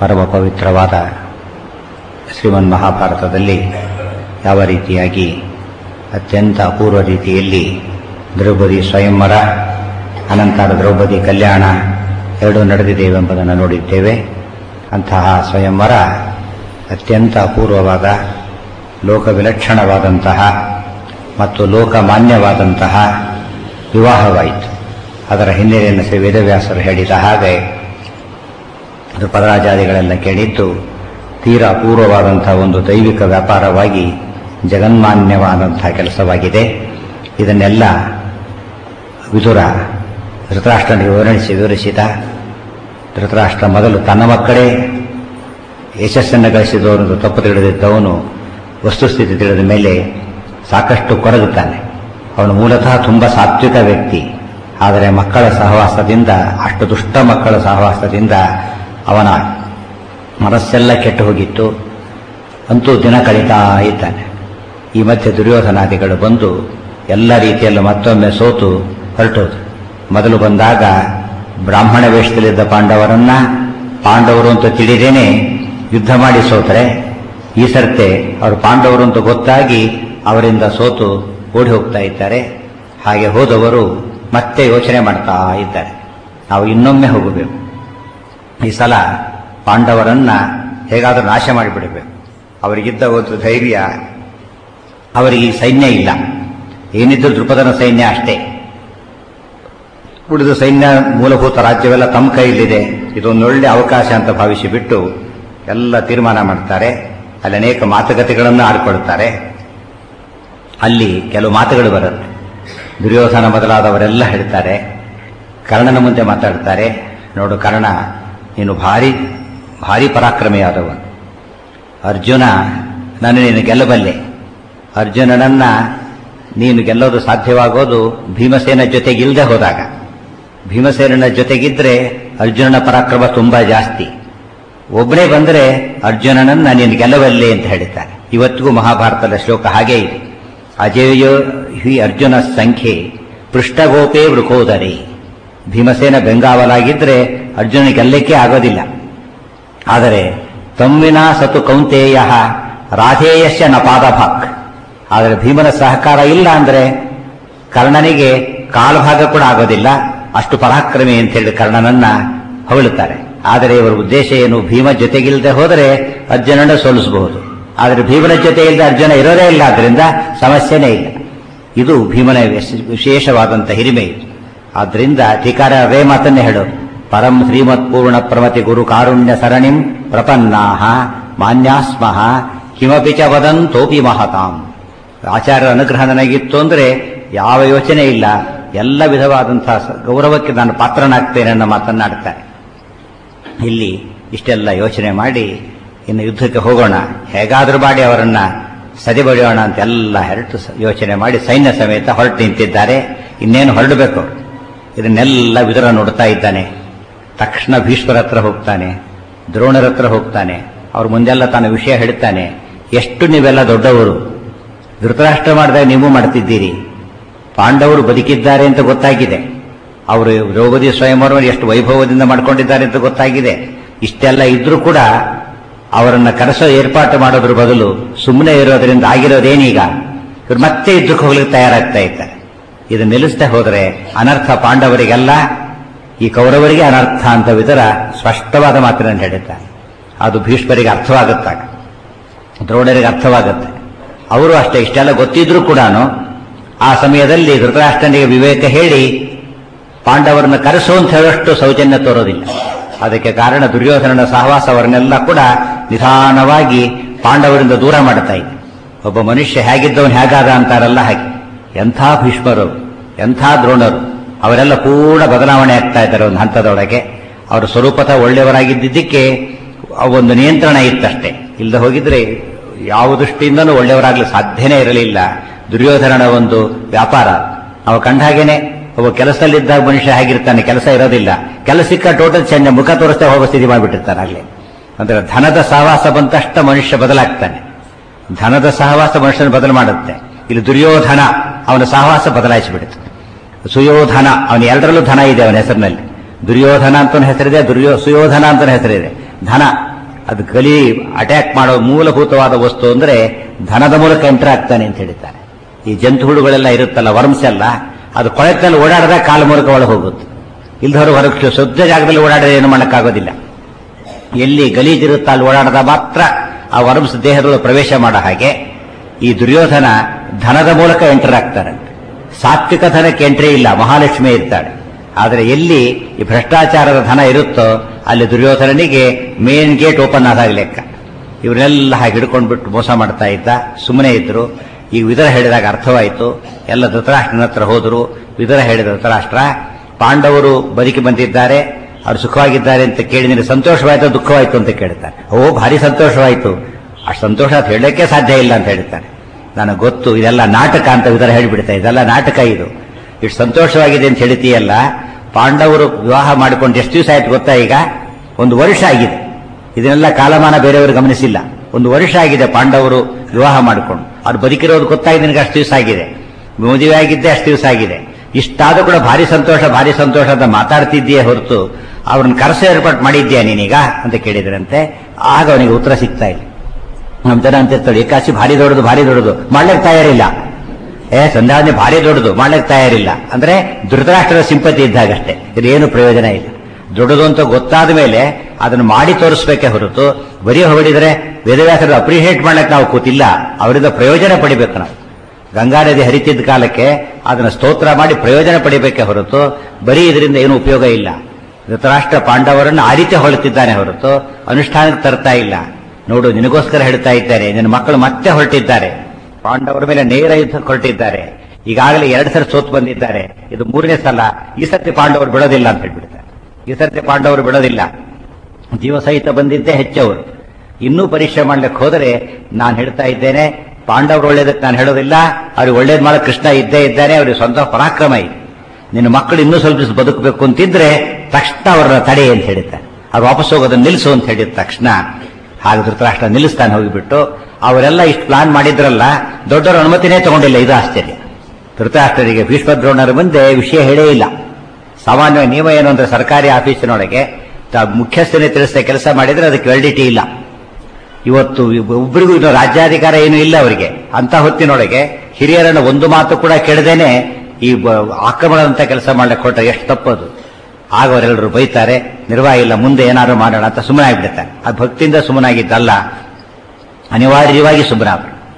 ಪರಮ ಪವಿತ್ರವಾದ ಶ್ರೀಮನ್ ಮಹಾಭಾರತದಲ್ಲಿ ಯಾವ ರೀತಿಯಾಗಿ ಅತ್ಯಂತ ಅಪೂರ್ವ ರೀತಿಯಲ್ಲಿ ದ್ರೌಪದಿ ಸ್ವಯಂವರ ಅನಂತರ ದ್ರೌಪದಿ ಕಲ್ಯಾಣ ಎರಡೂ ನಡೆದಿದ್ದೇವೆಂಬುದನ್ನು ನೋಡಿದ್ದೇವೆ ಅಂತಹ ಸ್ವಯಂವರ ಅತ್ಯಂತ ಅಪೂರ್ವವಾದ ಲೋಕವಿಲಕ್ಷಣವಾದಂತಹ ಮತ್ತು ಲೋಕಮಾನ್ಯವಾದಂತಹ ವಿವಾಹವಾಯಿತು ಅದರ ಹಿನ್ನೆಲೆಯನ್ನು ಶ್ರೀ ವೇದವ್ಯಾಸರು ಹೇಳಿದ ಹಾಗೆ ಅದು ಪದರಾಜಾದಿಗಳೆಲ್ಲ ಕೇಳಿದ್ದು ತೀರಾ ಅಪೂರ್ವವಾದಂತಹ ಒಂದು ದೈವಿಕ ವ್ಯಾಪಾರವಾಗಿ ಜಗನ್ಮಾನ್ಯವಾದಂತಹ ಕೆಲಸವಾಗಿದೆ ಇದನ್ನೆಲ್ಲ ವಿದುರ ಧೃತರಾಷ್ಟ್ರನಿಗೆ ವಿವರಿಸಿ ವಿವರಿಸಿದ ಧೃತರಾಷ್ಟ್ರ ಮೊದಲು ತನ್ನ ಮಕ್ಕಳೇ ಯಶಸ್ಸನ್ನು ಗಳಿಸಿದವನು ತಪ್ಪು ತಿಳಿದಿದ್ದವನು ವಸ್ತುಸ್ಥಿತಿ ತಿಳಿದ ಮೇಲೆ ಸಾಕಷ್ಟು ಕೊರಗುತ್ತಾನೆ ಅವನು ಮೂಲತಃ ತುಂಬ ಸಾತ್ವಿಕ ವ್ಯಕ್ತಿ ಆದರೆ ಮಕ್ಕಳ ಸಹವಾಸದಿಂದ ಅಷ್ಟು ದುಷ್ಟ ಮಕ್ಕಳ ಸಹವಾಸದಿಂದ ಅವನ ಮನಸ್ಸೆಲ್ಲ ಕೆಟ್ಟು ಹೋಗಿತ್ತು ಅಂತೂ ದಿನ ಕಳೀತಾ ಇದ್ದಾನೆ ಈ ಮಧ್ಯೆ ದುರ್ಯೋಧನಾದಿಗಳು ಬಂದು ಎಲ್ಲ ರೀತಿಯಲ್ಲೂ ಮತ್ತೊಮ್ಮೆ ಸೋತು ಹೊರಟೋದು ಮೊದಲು ಬಂದಾಗ ಬ್ರಾಹ್ಮಣ ವೇಷದಲ್ಲಿದ್ದ ಪಾಂಡವರನ್ನ ಪಾಂಡವರು ಅಂತ ತಿಳಿದೇನೆ ಯುದ್ಧ ಮಾಡಿ ಸೋತರೆ ಈ ಸರ್ತೆ ಅವರು ಪಾಂಡವರು ಅಂತ ಗೊತ್ತಾಗಿ ಅವರಿಂದ ಸೋತು ಓಡಿ ಹೋಗ್ತಾ ಇದ್ದಾರೆ ಹಾಗೆ ಹೋದವರು ಮತ್ತೆ ಯೋಚನೆ ಮಾಡ್ತಾ ಇದ್ದಾರೆ ನಾವು ಇನ್ನೊಮ್ಮೆ ಹೋಗಬೇಕು ಈ ಸಲ ಪಾಂಡವರನ್ನ ಹೇಗಾದರೂ ನಾಶ ಮಾಡಿಬಿಡಬೇಕು ಅವರಿಗಿದ್ದ ಒಂದು ಧೈರ್ಯ ಅವರಿಗೆ ಈ ಸೈನ್ಯ ಇಲ್ಲ ಏನಿದ್ರು ದೃಪದನ ಸೈನ್ಯ ಅಷ್ಟೇ ಉಳಿದ ಸೈನ್ಯ ಮೂಲಭೂತ ರಾಜ್ಯವೆಲ್ಲ ತಮ್ಮ ಕೈಯಲ್ಲಿದೆ ಇದೊಂದು ಒಳ್ಳೆ ಅವಕಾಶ ಅಂತ ಭಾವಿಸಿ ಬಿಟ್ಟು ಎಲ್ಲ ತೀರ್ಮಾನ ಮಾಡ್ತಾರೆ ಅಲ್ಲಿ ಅನೇಕ ಮಾತುಕತೆಗಳನ್ನು ಆಡ್ಕೊಳ್ತಾರೆ ಅಲ್ಲಿ ಕೆಲವು ಮಾತುಗಳು ಬರುತ್ತೆ ದುರ್ಯೋಧನ ಮೊದಲಾದವರೆಲ್ಲ ಹೇಳ್ತಾರೆ ಕರ್ಣನ ಮುಂದೆ ಮಾತಾಡ್ತಾರೆ ನೋಡು ಕರ್ಣ ನೀನು ಭಾರಿ ಭಾರಿ ಪರಾಕ್ರಮಿಯಾದವನು ಅರ್ಜುನ ನಾನು ನೀನು ಗೆಲ್ಲಬಲ್ಲೆ ಅರ್ಜುನನನ್ನ ನೀನು ಗೆಲ್ಲೋದು ಸಾಧ್ಯವಾಗೋದು ಭೀಮಸೇನ ಜೊತೆಗಿಲ್ಲದೆ ಹೋದಾಗ ಭೀಮಸೇನನ ಜೊತೆಗಿದ್ರೆ ಅರ್ಜುನನ ಪರಾಕ್ರಮ ತುಂಬಾ ಜಾಸ್ತಿ ಒಬ್ಬನೇ ಬಂದರೆ ಅರ್ಜುನನನ್ನ ನೀನು ಗೆಲ್ಲಬಲ್ಲೆ ಅಂತ ಹೇಳ್ತಾರೆ ಇವತ್ತಿಗೂ ಮಹಾಭಾರತದ ಶ್ಲೋಕ ಹಾಗೇ ಇದೆ ಅಜೇಯೋ ಹಿ ಅರ್ಜುನ ಸಂಖ್ಯೆ ಪೃಷ್ಠಗೋಪೇ ವೃಕೋದರಿ ಭೀಮಸೇನ ಬೆಂಗಾವಲಾಗಿದ್ರೆ ಅರ್ಜುನ ಗೆಲ್ಲಕ್ಕೆ ಆಗೋದಿಲ್ಲ ಆದರೆ ತಮ್ಮಿನ ಸತು ಕೌಂತೇಯ ರಾಧೇಯಶ್ಯ ನಪಾದಭಾಕ್ ಆದರೆ ಭೀಮನ ಸಹಕಾರ ಇಲ್ಲ ಅಂದ್ರೆ ಕರ್ಣನಿಗೆ ಕಾಲ್ಭಾಗ ಕೂಡ ಆಗೋದಿಲ್ಲ ಅಷ್ಟು ಪರಾಕ್ರಮಿ ಅಂತ ಹೇಳಿ ಕರ್ಣನನ್ನ ಹೊಗಳುತ್ತಾರೆ ಆದರೆ ಇವರ ಉದ್ದೇಶ ಏನು ಭೀಮ ಜೊತೆಗಿಲ್ಲದೆ ಹೋದರೆ ಅರ್ಜುನನ ಸೋಲಿಸಬಹುದು ಆದರೆ ಭೀಮನ ಜೊತೆ ಇಲ್ಲದೆ ಅರ್ಜುನ ಇರೋದೇ ಇಲ್ಲ ಆದ್ರಿಂದ ಸಮಸ್ಯೆನೇ ಇಲ್ಲ ಇದು ಭೀಮನ ವಿಶೇಷವಾದಂಥ ಹಿರಿಮೆ ಇದು ಆದ್ರಿಂದ ಟೀಕಾರ ರೇ ಮಾತನ್ನೇ ಹೇಳೋದು ಪರಂ ಶ್ರೀಮತ್ ಪೂರ್ಣ ಪ್ರಮತಿ ಗುರು ಕಾರುಣ್ಯ ಸರಣಿಂ ಪ್ರಪನ್ನಾಹ ಮಾನ್ಯಾಸ್ಮಃ ಕಿಮಪಿ ಚ ವದಂತೋಪಿ ಮಹತಾಂ ಆಚಾರ್ಯರ ಅನುಗ್ರಹ ನನಗಿತ್ತು ಅಂದ್ರೆ ಯಾವ ಯೋಚನೆ ಇಲ್ಲ ಎಲ್ಲ ವಿಧವಾದಂತಹ ಗೌರವಕ್ಕೆ ನಾನು ಪಾತ್ರನಾಗ್ತೇನೆ ಅನ್ನೋ ಮಾತನ್ನಾಡ್ತಾರೆ ಇಲ್ಲಿ ಇಷ್ಟೆಲ್ಲ ಯೋಚನೆ ಮಾಡಿ ಇನ್ನು ಯುದ್ಧಕ್ಕೆ ಹೋಗೋಣ ಹೇಗಾದ್ರೂ ಮಾಡಿ ಅವರನ್ನ ಸದೆಬಡಿಯೋಣ ಅಂತೆಲ್ಲ ಹೊರಟು ಯೋಚನೆ ಮಾಡಿ ಸೈನ್ಯ ಸಮೇತ ಹೊರಟು ನಿಂತಿದ್ದಾರೆ ಇನ್ನೇನು ಹೊರಡಬೇಕು ಇದನ್ನೆಲ್ಲ ವಿದುರ ನೋಡ್ತಾ ಇದ್ದಾನೆ ತಕ್ಷಣ ಭೀಷ್ಮರ ಹತ್ರ ಹೋಗ್ತಾನೆ ದ್ರೋಣರ ಹತ್ರ ಹೋಗ್ತಾನೆ ಅವ್ರ ಮುಂದೆಲ್ಲ ತಾನು ವಿಷಯ ಹೇಳ್ತಾನೆ ಎಷ್ಟು ನೀವೆಲ್ಲ ದೊಡ್ಡವರು ಧೃತರಾಷ್ಟ್ರ ಮಾಡಿದಾಗ ನೀವು ಮಾಡ್ತಿದ್ದೀರಿ ಪಾಂಡವರು ಬದುಕಿದ್ದಾರೆ ಅಂತ ಗೊತ್ತಾಗಿದೆ ಅವರು ದ್ರೌಪದಿ ಸ್ವಯಂವರವನ್ನು ಎಷ್ಟು ವೈಭವದಿಂದ ಮಾಡ್ಕೊಂಡಿದ್ದಾರೆ ಅಂತ ಗೊತ್ತಾಗಿದೆ ಇಷ್ಟೆಲ್ಲ ಇದ್ರೂ ಕೂಡ ಅವರನ್ನ ಕರೆಸೋ ಏರ್ಪಾಟು ಮಾಡೋದ್ರ ಬದಲು ಸುಮ್ಮನೆ ಇರೋದ್ರಿಂದ ಆಗಿರೋದೇನೀಗ ಇವ್ರು ಮತ್ತೆ ಯುದ್ಧಕ್ಕೆ ಹೋಗ್ಲಿಕ್ಕೆ ತಯಾರಾಗ್ತಾ ಇದ್ದಾರೆ ಇದು ನಿಲ್ಲಿಸ್ತಾ ಹೋದರೆ ಅನರ್ಥ ಪಾಂಡವರಿಗೆಲ್ಲ ಈ ಕೌರವರಿಗೆ ಅನರ್ಥ ಅಂತ ವಿತರ ಸ್ಪಷ್ಟವಾದ ಮಾತಿನಲ್ಲಿ ಹೇಳಿದ್ದಾರೆ ಅದು ಭೀಷ್ಮರಿಗೆ ಅರ್ಥವಾಗುತ್ತಾಗ ದ್ರೋಣರಿಗೆ ಅರ್ಥವಾಗುತ್ತೆ ಅವರು ಅಷ್ಟೇ ಇಷ್ಟೆಲ್ಲ ಗೊತ್ತಿದ್ರೂ ಕೂಡ ಆ ಸಮಯದಲ್ಲಿ ಧೃತರಾಷ್ಟ್ರನಿಗೆ ವಿವೇಕ ಹೇಳಿ ಪಾಂಡವರನ್ನ ಕರೆಸು ಅಂತ ಹೇಳೋಷ್ಟು ಸೌಜನ್ಯ ತೋರೋದಿಲ್ಲ ಅದಕ್ಕೆ ಕಾರಣ ದುರ್ಯೋಧನನ ಸಹವಾಸವರನ್ನೆಲ್ಲ ಕೂಡ ನಿಧಾನವಾಗಿ ಪಾಂಡವರಿಂದ ದೂರ ಮಾಡ್ತಾ ಇದೆ ಒಬ್ಬ ಮನುಷ್ಯ ಹೇಗಿದ್ದವನು ಹೇಗಾದ ಅಂತಾರಲ್ಲ ಹಾಗೆ ಎಂಥ ಭೀಷ್ಮರು ಎಂಥ ದ್ರೋಣರು ಅವರೆಲ್ಲ ಪೂರ್ಣ ಬದಲಾವಣೆ ಆಗ್ತಾ ಇದ್ದಾರೆ ಒಂದು ಹಂತದೊಳಗೆ ಅವರು ಸ್ವರೂಪತಃ ಒಳ್ಳೆಯವರಾಗಿದ್ದಕ್ಕೆ ಒಂದು ನಿಯಂತ್ರಣ ಇತ್ತಷ್ಟೇ ಇಲ್ಲದೆ ಹೋಗಿದ್ರೆ ಯಾವ ದೃಷ್ಟಿಯಿಂದಲೂ ಒಳ್ಳೆಯವರಾಗಲು ಸಾಧ್ಯನೇ ಇರಲಿಲ್ಲ ದುರ್ಯೋಧನನ ಒಂದು ವ್ಯಾಪಾರ ಅವ ಕಂಡ ಹಾಗೇನೆ ಒಬ್ಬ ಕೆಲಸದಲ್ಲಿದ್ದಾಗ ಮನುಷ್ಯ ಹೇಗಿರ್ತಾನೆ ಕೆಲಸ ಇರೋದಿಲ್ಲ ಕೆಲಸಕ್ಕ ಟೋಟಲ್ ಚೇಂಜ್ ಮುಖ ತೋರಿಸ್ತಾ ಹೋಗೋ ಸ್ಥಿತಿ ಮಾಡಿಬಿಟ್ಟಿರ್ತಾನೆ ಆಗ್ಲೇ ಅಂದ್ರೆ ಧನದ ಸಹವಾಸ ಬಂತಷ್ಟ ಮನುಷ್ಯ ಬದಲಾಗ್ತಾನೆ ಧನದ ಸಹವಾಸ ಮನುಷ್ಯನ ಬದಲು ಮಾಡುತ್ತೆ ಇಲ್ಲಿ ದುರ್ಯೋಧನ ಅವನ ಸಹವಾಸ ಬದಲಾಯಿಸಿಬಿಡುತ್ತೆ ಸುಯೋಧನ ಅವನ ಎರಡರಲ್ಲೂ ಧನ ಇದೆ ಅವನ ಹೆಸರಿನಲ್ಲಿ ದುರ್ಯೋಧನ ಅಂತ ಹೆಸರಿದೆ ದುರ್ಯೋ ಸುಯೋಧನ ಅಂತ ಹೆಸರಿದೆ ಧನ ಅದು ಗಲಿ ಅಟ್ಯಾಕ್ ಮಾಡೋ ಮೂಲಭೂತವಾದ ವಸ್ತು ಅಂದ್ರೆ ಧನದ ಮೂಲಕ ಎಂಟರ್ ಆಗ್ತಾನೆ ಅಂತ ಹೇಳ್ತಾರೆ ಈ ಜಂತು ಹುಳುಗಳೆಲ್ಲ ಇರುತ್ತಲ್ಲ ವರ್ಮ್ಸ್ ಎಲ್ಲ ಅದು ಕೊಳೆತಲ್ಲಿ ಓಡಾಡದ ಕಾಲ ಮೂಲಕ ಒಳಗೆ ಹೋಗುತ್ತೆ ಇಲ್ದವರು ಹೊರಗೆ ಶುದ್ಧ ಜಾಗದಲ್ಲಿ ಓಡಾಡಿದ್ರೆ ಏನು ಮಾಡೋಕ್ಕಾಗೋದಿಲ್ಲ ಎಲ್ಲಿ ಗಲೀಜಿರುತ್ತ ಅಲ್ಲಿ ಓಡಾಡದ ಮಾತ್ರ ಆ ವರ್ಮ್ಸ್ ದೇಹದೊಳಗೆ ಪ್ರವೇಶ ಮಾಡೋ ಹಾಗೆ ಈ ದುರ್ಯೋಧನ ಧನದ ಮೂಲಕ ಎಂಟರ್ ಆಗ್ತಾರಂತೆ ಸಾತ್ವಿಕ ಧನಕ್ಕೆ ಎಂಟ್ರಿ ಇಲ್ಲ ಮಹಾಲಕ್ಷ್ಮಿ ಇರ್ತಾಳೆ ಆದರೆ ಎಲ್ಲಿ ಈ ಭ್ರಷ್ಟಾಚಾರದ ಧನ ಇರುತ್ತೋ ಅಲ್ಲಿ ದುರ್ಯೋಧನನಿಗೆ ಮೇನ್ ಗೇಟ್ ಓಪನ್ ಆದಾಗ ಲೆಕ್ಕ ಇವರೆಲ್ಲ ಹಾಗೆ ಹಿಡ್ಕೊಂಡ್ಬಿಟ್ಟು ಮೋಸ ಮಾಡ್ತಾ ಇದ್ದ ಸುಮ್ಮನೆ ಇದ್ರು ಈಗ ವಿದರ ಹೇಳಿದಾಗ ಅರ್ಥವಾಯಿತು ಎಲ್ಲ ಧೃತರಾಷ್ಟ್ರನ ಹತ್ರ ಹೋದರು ವಿದರ ಹೇಳಿದ ಧೃತರಾಷ್ಟ್ರ ಪಾಂಡವರು ಬದುಕಿ ಬಂದಿದ್ದಾರೆ ಅವ್ರು ಸುಖವಾಗಿದ್ದಾರೆ ಅಂತ ಕೇಳಿ ನಿನಗೆ ಸಂತೋಷವಾಯ್ತು ದುಃಖವಾಯ್ತು ಅಂತ ಕೇಳ್ತಾರೆ ಓ ಭಾರಿ ಸಂತೋಷವಾಯ್ತು ಅಷ್ಟು ಸಂತೋಷ ಅಂತ ಹೇಳಕ್ಕೆ ಸಾಧ್ಯ ಇಲ್ಲ ಅಂತ ಹೇಳ್ತಾರೆ ನನಗೆ ಗೊತ್ತು ಇದೆಲ್ಲ ನಾಟಕ ಅಂತ ವಿದರ ಹೇಳಿಬಿಡ್ತಾ ಇದೆಲ್ಲ ನಾಟಕ ಇದು ಇಷ್ಟು ಸಂತೋಷವಾಗಿದೆ ಅಂತ ಹೇಳ್ತೀಯಲ್ಲ ಪಾಂಡವರು ವಿವಾಹ ಮಾಡಿಕೊಂಡು ಎಷ್ಟು ದಿವಸ ಆಯ್ತು ಗೊತ್ತಾ ಈಗ ಒಂದು ವರ್ಷ ಆಗಿದೆ ಇದನ್ನೆಲ್ಲ ಕಾಲಮಾನ ಬೇರೆಯವರು ಗಮನಿಸಿಲ್ಲ ಒಂದು ವರ್ಷ ಆಗಿದೆ ಪಾಂಡವರು ವಿವಾಹ ಮಾಡಿಕೊಂಡು ಅವ್ರು ಬದುಕಿರೋದು ಗೊತ್ತಾಗಿ ನಿನಗೆ ಅಷ್ಟು ದಿವಸ ಆಗಿದೆ ಮದುವೆ ಆಗಿದ್ದೆ ಅಷ್ಟು ದಿವಸ ಆಗಿದೆ ಇಷ್ಟಾದ್ರೂ ಕೂಡ ಭಾರಿ ಸಂತೋಷ ಭಾರಿ ಸಂತೋಷ ಅಂತ ಮಾತಾಡ್ತಿದ್ದೀಯೇ ಹೊರತು ಅವ್ರನ್ನ ಕರೆಸ ಏರ್ಪಾಟ್ ಮಾಡಿದ್ಯಾ ನೀನೀಗ ಅಂತ ಕೇಳಿದ್ರಂತೆ ಆಗ ಅವನಿಗೆ ಉತ್ತರ ಸಿಗ್ತಾ ಇಲ್ಲ ನಮ್ ಜನ ಅಂತಿರ್ತಾಳೆ ಏಕಾಶಿ ಭಾರಿ ದೊಡ್ಡದು ಭಾರಿ ದೊಡ್ಡದು ಮಾಡ್ಲಿಕ್ಕೆ ತಯಾರಿಲ್ಲ ಏ ಸಂಧಾನ ಭಾರಿ ದೊಡ್ಡದು ಮಾಡ್ಲಿಕ್ಕೆ ತಯಾರಿಲ್ಲ ಅಂದ್ರೆ ಧೃತರಾಷ್ಟ್ರದ ಸಿಂಪತಿ ಇದ್ದಾಗಷ್ಟೇ ಇದೇನು ಪ್ರಯೋಜನ ಇಲ್ಲ ದೊಡ್ಡದು ಅಂತ ಗೊತ್ತಾದ ಮೇಲೆ ಅದನ್ನು ಮಾಡಿ ತೋರಿಸ್ಬೇಕೇ ಹೊರತು ಬರೀ ಹೊರಡಿದ್ರೆ ವೇದವ್ಯಾಸರು ಅಪ್ರಿಷಿಯೇಟ್ ಮಾಡ್ಲಿಕ್ಕೆ ನಾವು ಕೂತಿಲ್ಲ ಅವರಿಂದ ಪ್ರಯೋಜನ ಪಡಿಬೇಕು ನಾವು ಗಂಗಾ ನದಿ ಹರಿತಿದ್ದ ಕಾಲಕ್ಕೆ ಅದನ್ನು ಸ್ತೋತ್ರ ಮಾಡಿ ಪ್ರಯೋಜನ ಪಡಿಬೇಕೇ ಹೊರತು ಬರೀ ಇದರಿಂದ ಏನು ಉಪಯೋಗ ಇಲ್ಲ ಧೃತರಾಷ್ಟ್ರ ಪಾಂಡವರನ್ನು ಆ ರೀತಿ ಹೊರಟಿದ್ದಾನೆ ಹೊರತು ಅನುಷ್ಠಾನಕ್ಕೆ ತರ್ತಾ ಇಲ್ಲ ನೋಡು ನಿನಗೋಸ್ಕರ ಹೇಳ್ತಾ ಇದ್ದಾರೆ ನಿನ್ನ ಮಕ್ಕಳು ಮತ್ತೆ ಹೊರಟಿದ್ದಾರೆ ಪಾಂಡವರ ಮೇಲೆ ನೇರ ಯುದ್ಧಕ್ಕೆ ಹೊರಟಿದ್ದಾರೆ ಈಗಾಗಲೇ ಎರಡು ಸಲ ಸೋತ್ ಬಂದಿದ್ದಾರೆ ಇದು ಮೂರನೇ ಸಲ ಈ ಸರ್ತಿ ಪಾಂಡವರು ಬಿಡೋದಿಲ್ಲ ಅಂತ ಹೇಳ್ಬಿಡ್ತಾರೆ ಈ ಸರ್ತಿ ಪಾಂಡವರು ಬಿಡೋದಿಲ್ಲ ಜೀವ ಸಹಿತ ಬಂದಿದ್ದೇ ಹೆಚ್ಚವರು ಇನ್ನೂ ಪರೀಕ್ಷೆ ಮಾಡ್ಲಿಕ್ಕೆ ಹೋದರೆ ನಾನು ಹೇಳ್ತಾ ಇದ್ದೇನೆ ಪಾಂಡವರು ಒಳ್ಳೇದಕ್ಕೆ ನಾನು ಹೇಳೋದಿಲ್ಲ ಅವ್ರಿಗೆ ಒಳ್ಳೇದು ಮಾಡೋ ಕೃಷ್ಣ ಇದ್ದೇ ಇದ್ದಾನೆ ಅವ್ರಿಗೆ ಸ್ವಂತ ಪರಾಕ್ರಮ ಇದೆ ನಿನ್ನ ಮಕ್ಕಳು ಇನ್ನೂ ಸ್ವಲ್ಪ ದಿವಸ ಬದುಕಬೇಕು ಅಂತಿದ್ರೆ ತಕ್ಷಣ ಅವರನ್ನ ತಡೆ ಅಂತ ಹೇಳಿದ್ದಾರೆ ಅವ್ರು ವಾಪಸ್ ಹೋಗೋದನ್ನ ನಿಲ್ಲಿಸು ಅಂತ ಹೇಳಿದ ತಕ್ಷಣ ಹಾಗೆ ಧೃತರಾಷ್ಟ್ರ ನಿಲ್ಲಿಸ್ತಾನೆ ಹೋಗಿಬಿಟ್ಟು ಅವರೆಲ್ಲ ಇಷ್ಟು ಪ್ಲಾನ್ ಮಾಡಿದ್ರಲ್ಲ ದೊಡ್ಡವರ ಅನುಮತಿನೇ ತಗೊಂಡಿಲ್ಲ ಇದು ಆಶ್ಚರ್ಯ ಧೃತರಾಷ್ಟ್ರರಿಗೆ ಭೀಷ್ಮದ್ರೋಣರ ಮುಂದೆ ವಿಷಯ ಹೇಳೇ ಇಲ್ಲ ಸಾಮಾನ್ಯವಾಗಿ ನಿಯಮ ಏನು ಅಂದ್ರೆ ಸರ್ಕಾರಿ ಆಫೀಸಿನೊಳಗೆ ತ- ಮುಖ್ಯಸ್ಥನೇ ತಿಳಿಸಿದ ಕೆಲಸ ಮಾಡಿದ್ರೆ ಅದಕ್ಕೆ ವ್ಯಾಲಿಡಿಟಿ ಇಲ್ಲ ಇವತ್ತು ಒಬ್ಬರಿಗೂ ಇನ್ನು ರಾಜ್ಯಾಧಿಕಾರ ಏನು ಇಲ್ಲ ಅವರಿಗೆ ಅಂತ ಹೊತ್ತಿನೊಳಗೆ ಹಿರಿಯರನ್ನ ಒಂದು ಮಾತು ಕೂಡ ಕೇಳದೇನೆ ಈ ಬ- ಆಕ್ರಮಣದಂತ ಕೆಲಸ ಮಾಡ್ಲಿಕ್ಕೆ ಹೊರಟ ಎಷ್ಟು ತಪ್ಪದು ಆಗ ಅವರೆಲ್ಲರೂ ಬೈತಾರೆ ನಿರ್ವಾಹ ಇಲ್ಲ ಮುಂದೆ ಏನಾದ್ರು ಮಾಡೋಣ ಅಂತ ಸುಮ್ಮನೆ ಆಗಿಬಿಡ್ತಾರೆ ಅದು ಭಕ್ತಿಯಿಂದ ಸುಮ್ಮನಾಗಿದ್ದಲ್ಲ ಅನಿವಾರ್ಯವಾಗಿ ಸುಮ್ಮನಾಗ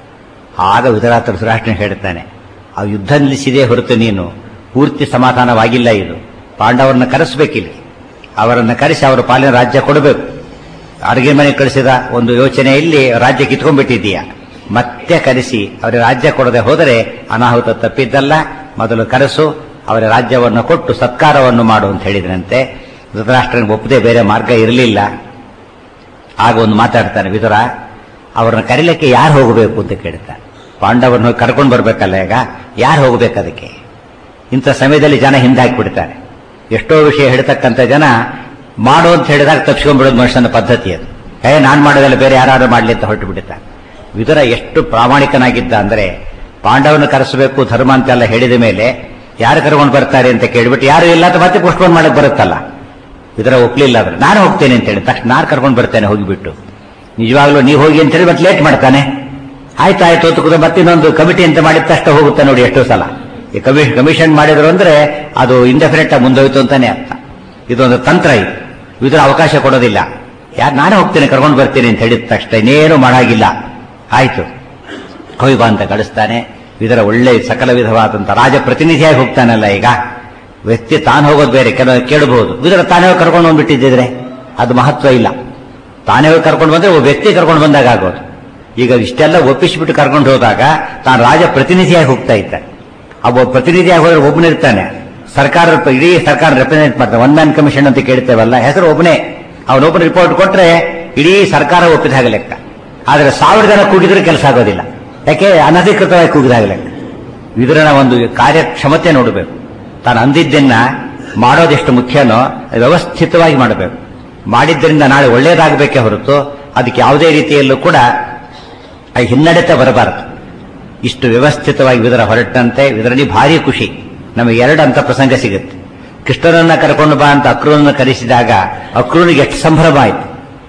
ಆಗ ವಿಧರಾತ್ರ ಸುರಾಷ್ಟ್ರ ಹೇಳ್ತಾನೆ ಆ ಯುದ್ಧ ನಿಲ್ಲಿಸಿದೇ ಹೊರತು ನೀನು ಪೂರ್ತಿ ಸಮಾಧಾನವಾಗಿಲ್ಲ ಇದು ಪಾಂಡವರನ್ನ ಕರೆಸಬೇಕಿಲ್ಲ ಅವರನ್ನ ಕರೆಸಿ ಅವರ ಪಾಲಿನ ರಾಜ್ಯ ಕೊಡಬೇಕು ಅಡುಗೆ ಮನೆ ಕಳಿಸಿದ ಒಂದು ಯೋಚನೆಯಲ್ಲಿ ರಾಜ್ಯ ಕಿತ್ಕೊಂಡ್ಬಿಟ್ಟಿದ್ದೀಯ ಮತ್ತೆ ಕರೆಸಿ ಅವರ ರಾಜ್ಯ ಕೊಡದೆ ಹೋದರೆ ಅನಾಹುತ ತಪ್ಪಿದ್ದಲ್ಲ ಮೊದಲು ಕರೆಸು ಅವರ ರಾಜ್ಯವನ್ನು ಕೊಟ್ಟು ಸತ್ಕಾರವನ್ನು ಮಾಡು ಅಂತ ಹೇಳಿದ್ರಂತೆ ಧೃತರಾಷ್ಟ್ರನಿಗೆ ಒಪ್ಪದೆ ಬೇರೆ ಮಾರ್ಗ ಇರಲಿಲ್ಲ ಆಗ ಒಂದು ಮಾತಾಡ್ತಾನೆ ವಿದುರ ಅವ್ರನ್ನ ಕರೀಲಿಕ್ಕೆ ಯಾರು ಹೋಗಬೇಕು ಅಂತ ಕೇಳ್ತಾನೆ ಪಾಂಡವರನ್ನ ಹೋಗಿ ಕರ್ಕೊಂಡು ಬರ್ಬೇಕಲ್ಲ ಈಗ ಯಾರು ಹೋಗ್ಬೇಕು ಅದಕ್ಕೆ ಇಂಥ ಸಮಯದಲ್ಲಿ ಜನ ಹಿಂದಾಕ್ಬಿಡ್ತಾರೆ ಎಷ್ಟೋ ವಿಷಯ ಹೇಳ್ತಕ್ಕಂಥ ಜನ ಮಾಡು ಅಂತ ಹೇಳಿದಾಗ ತಪ್ಪಿಸ್ಕೊಂಡ್ಬಿಡೋದು ಮನುಷ್ಯನ ಪದ್ಧತಿ ಅದು ಏ ನಾನ್ ಮಾಡೋದಲ್ಲ ಬೇರೆ ಯಾರು ಮಾಡ್ಲಿ ಅಂತ ಹೊರಟು ಬಿಡುತ್ತಾರೆ ವಿದುರ ಎಷ್ಟು ಪ್ರಾಮಾಣಿಕನಾಗಿದ್ದ ಅಂದ್ರೆ ಪಾಂಡವನ ಕರೆಸಬೇಕು ಧರ್ಮ ಅಂತೆಲ್ಲ ಹೇಳಿದ ಮೇಲೆ ಯಾರು ಕರ್ಕೊಂಡು ಬರ್ತಾರೆ ಅಂತ ಕೇಳ್ಬಿಟ್ಟು ಯಾರು ಇಲ್ಲ ಅಂತ ಮತ್ತೆ ಪೋಸ್ಟ್ಪೋನ್ ಮಾಡಕ್ ಬರುತ್ತಲ್ಲ ಇದರ ಒಪ್ಲಿಲ್ಲ ಅಂದ್ರೆ ನಾನು ಹೋಗ್ತೇನೆ ಅಂತ ಹೇಳಿ ತಕ್ಷಣ ನಾನು ಕರ್ಕೊಂಡು ಬರ್ತೇನೆ ಹೋಗಿಬಿಟ್ಟು ನಿಜವಾಗ್ಲೂ ನೀವು ಹೋಗಿ ಅಂತ ಹೇಳಿ ಮತ್ತೆ ಲೇಟ್ ಮಾಡ್ತಾನೆ ಆಯ್ತು ಆಯ್ತು ಹೊತ್ತು ಕೂತ್ಕೊಂಡು ಮತ್ತೆ ಇನ್ನೊಂದು ಕಮಿಟಿ ಅಂತ ಮಾಡಿದ ತಕ್ಷಣ ಹೋಗುತ್ತೆ ನೋಡಿ ಎಷ್ಟೋ ಸಲ ಈ ಕಮಿ ಕಮಿಷನ್ ಮಾಡಿದ್ರು ಅಂದ್ರೆ ಅದು ಇಂಡೆಫಿನೆಟ್ ಆಗಿ ಮುಂದೋಯ್ತು ಅಂತಾನೆ ಅರ್ಥ ಇದೊಂದು ತಂತ್ರ ಇದು ಇದರ ಅವಕಾಶ ಕೊಡೋದಿಲ್ಲ ಯಾರು ನಾನೇ ಹೋಗ್ತೇನೆ ಕರ್ಕೊಂಡು ಬರ್ತೀನಿ ಅಂತ ಹೇಳಿದ ತಕ್ಷಣ ಇನ್ನೇನು ಮಾಡಾಗಿಲ್ಲ ಆಯ್ತು ಹೋಗಿ ಬಾ ಅಂತ ಕಳಿಸ್ತಾನೆ ಇದರ ಒಳ್ಳೆ ಸಕಲ ವಿಧವಾದಂತ ರಾಜ ಪ್ರತಿನಿಧಿಯಾಗಿ ಹೋಗ್ತಾನಲ್ಲ ಈಗ ವ್ಯಕ್ತಿ ತಾನು ಹೋಗೋದು ಬೇರೆ ಕೆಲವು ಕೇಳಬಹುದು ಇದರ ತಾನೇ ಹೋಗಿ ಕರ್ಕೊಂಡು ಬಂದ್ಬಿಟ್ಟಿದ್ದಿದ್ರೆ ಅದು ಮಹತ್ವ ಇಲ್ಲ ತಾನೇ ಹೋಗಿ ಕರ್ಕೊಂಡು ಬಂದ್ರೆ ಒಬ್ಬ ವ್ಯಕ್ತಿ ಕರ್ಕೊಂಡು ಬಂದಾಗ ಆಗೋದು ಈಗ ಇಷ್ಟೆಲ್ಲ ಒಪ್ಪಿಸಿಬಿಟ್ಟು ಕರ್ಕೊಂಡು ಹೋದಾಗ ತಾನು ರಾಜ ಪ್ರತಿನಿಧಿಯಾಗಿ ಹೋಗ್ತಾ ಇದ್ದಾನೆ ಆ ಒಬ್ಬ ಪ್ರತಿನಿಧಿಯಾಗಿ ಹೋದ್ರೆ ಒಬ್ಬನಿರ್ತಾನೆ ಸರ್ಕಾರ ಇಡೀ ಸರ್ಕಾರ ರೆಪ್ರೆಸೆಂಟ್ ಮಾಡ್ತಾನೆ ಒನ್ ಮ್ಯಾನ್ ಕಮಿಷನ್ ಅಂತ ಕೇಳ್ತೇವಲ್ಲ ಹೆಸರು ಒಬ್ಬನೇ ಅವನೊಬ್ಬನ ರಿಪೋರ್ಟ್ ಕೊಟ್ರೆ ಇಡೀ ಸರ್ಕಾರ ಒಪ್ಪಿದ ಹಾಗೆ ಲೆಕ್ಕ ಆದ್ರೆ ಸಾವಿರ ಜನ ಕೂಗಿದ್ರೆ ಕೆಲಸ ಆಗೋದಿಲ್ಲ ಯಾಕೆ ಅನಧಿಕೃತವಾಗಿ ಕೂಗಿದಾಗ ಲೆಕ್ಕ ವಿದುರನ ಒಂದು ಕಾರ್ಯಕ್ಷಮತೆ ನೋಡಬೇಕು ತಾನು ಅಂದಿದ್ದನ್ನ ಮಾಡೋದೆಷ್ಟು ಮುಖ್ಯನೋ ಅದು ವ್ಯವಸ್ಥಿತವಾಗಿ ಮಾಡಬೇಕು ಮಾಡಿದ್ದರಿಂದ ನಾಳೆ ಒಳ್ಳೇದಾಗಬೇಕೇ ಹೊರತು ಅದಕ್ಕೆ ಯಾವುದೇ ರೀತಿಯಲ್ಲೂ ಕೂಡ ಆ ಹಿನ್ನಡೆತ ಬರಬಾರದು ಇಷ್ಟು ವ್ಯವಸ್ಥಿತವಾಗಿ ವಿದರ ಹೊರಟಂತೆ ವಿದರಲ್ಲಿ ಭಾರಿ ಖುಷಿ ನಮಗೆ ಎರಡು ಅಂತ ಪ್ರಸಂಗ ಸಿಗುತ್ತೆ ಕೃಷ್ಣನನ್ನ ಕರ್ಕೊಂಡು ಬಾ ಅಂತ ಅಕ್ರೂರನ್ನ ಕರೆಸಿದಾಗ ಅಕ್ರೂರಿಗೆ ಎಷ್ಟು ಸಂಭ್ರಮ ಆಯ್ತು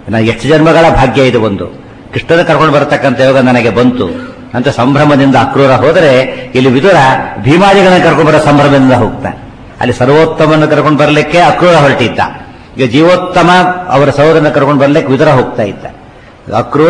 ನಾನು ಎಷ್ಟು ಜನ್ಮಗಳ ಭಾಗ್ಯ ಇದು ಒಂದು ಕೃಷ್ಣನ ಕರ್ಕೊಂಡು ಬರತಕ್ಕಂಥ ಯೋಗ ನನಗೆ ಬಂತು ಅಂತ ಸಂಭ್ರಮದಿಂದ ಅಕ್ರೂರ ಹೋದರೆ ಇಲ್ಲಿ ವಿದುರ ಭೀಮಾದಿಗಳನ್ನ ಕರ್ಕೊಂಡು ಬರೋ ಸಂಭ್ರಮದಿಂದ ಹೋಗ್ತಾನೆ ಅಲ್ಲಿ ಸರ್ವೋತ್ತಮನ ಕರ್ಕೊಂಡು ಬರಲಿಕ್ಕೆ ಅಕ್ರೂರ ಹೊರಟಿದ್ದ ಈಗ ಜೀವೋತ್ತಮ ಅವರ ಸೌರನ್ನ ಕರ್ಕೊಂಡು ಬರ್ಲಿಕ್ಕೆ ವಿದುರ ಹೋಗ್ತಾ ಇದ್ದ ಅಕ್ರೂರ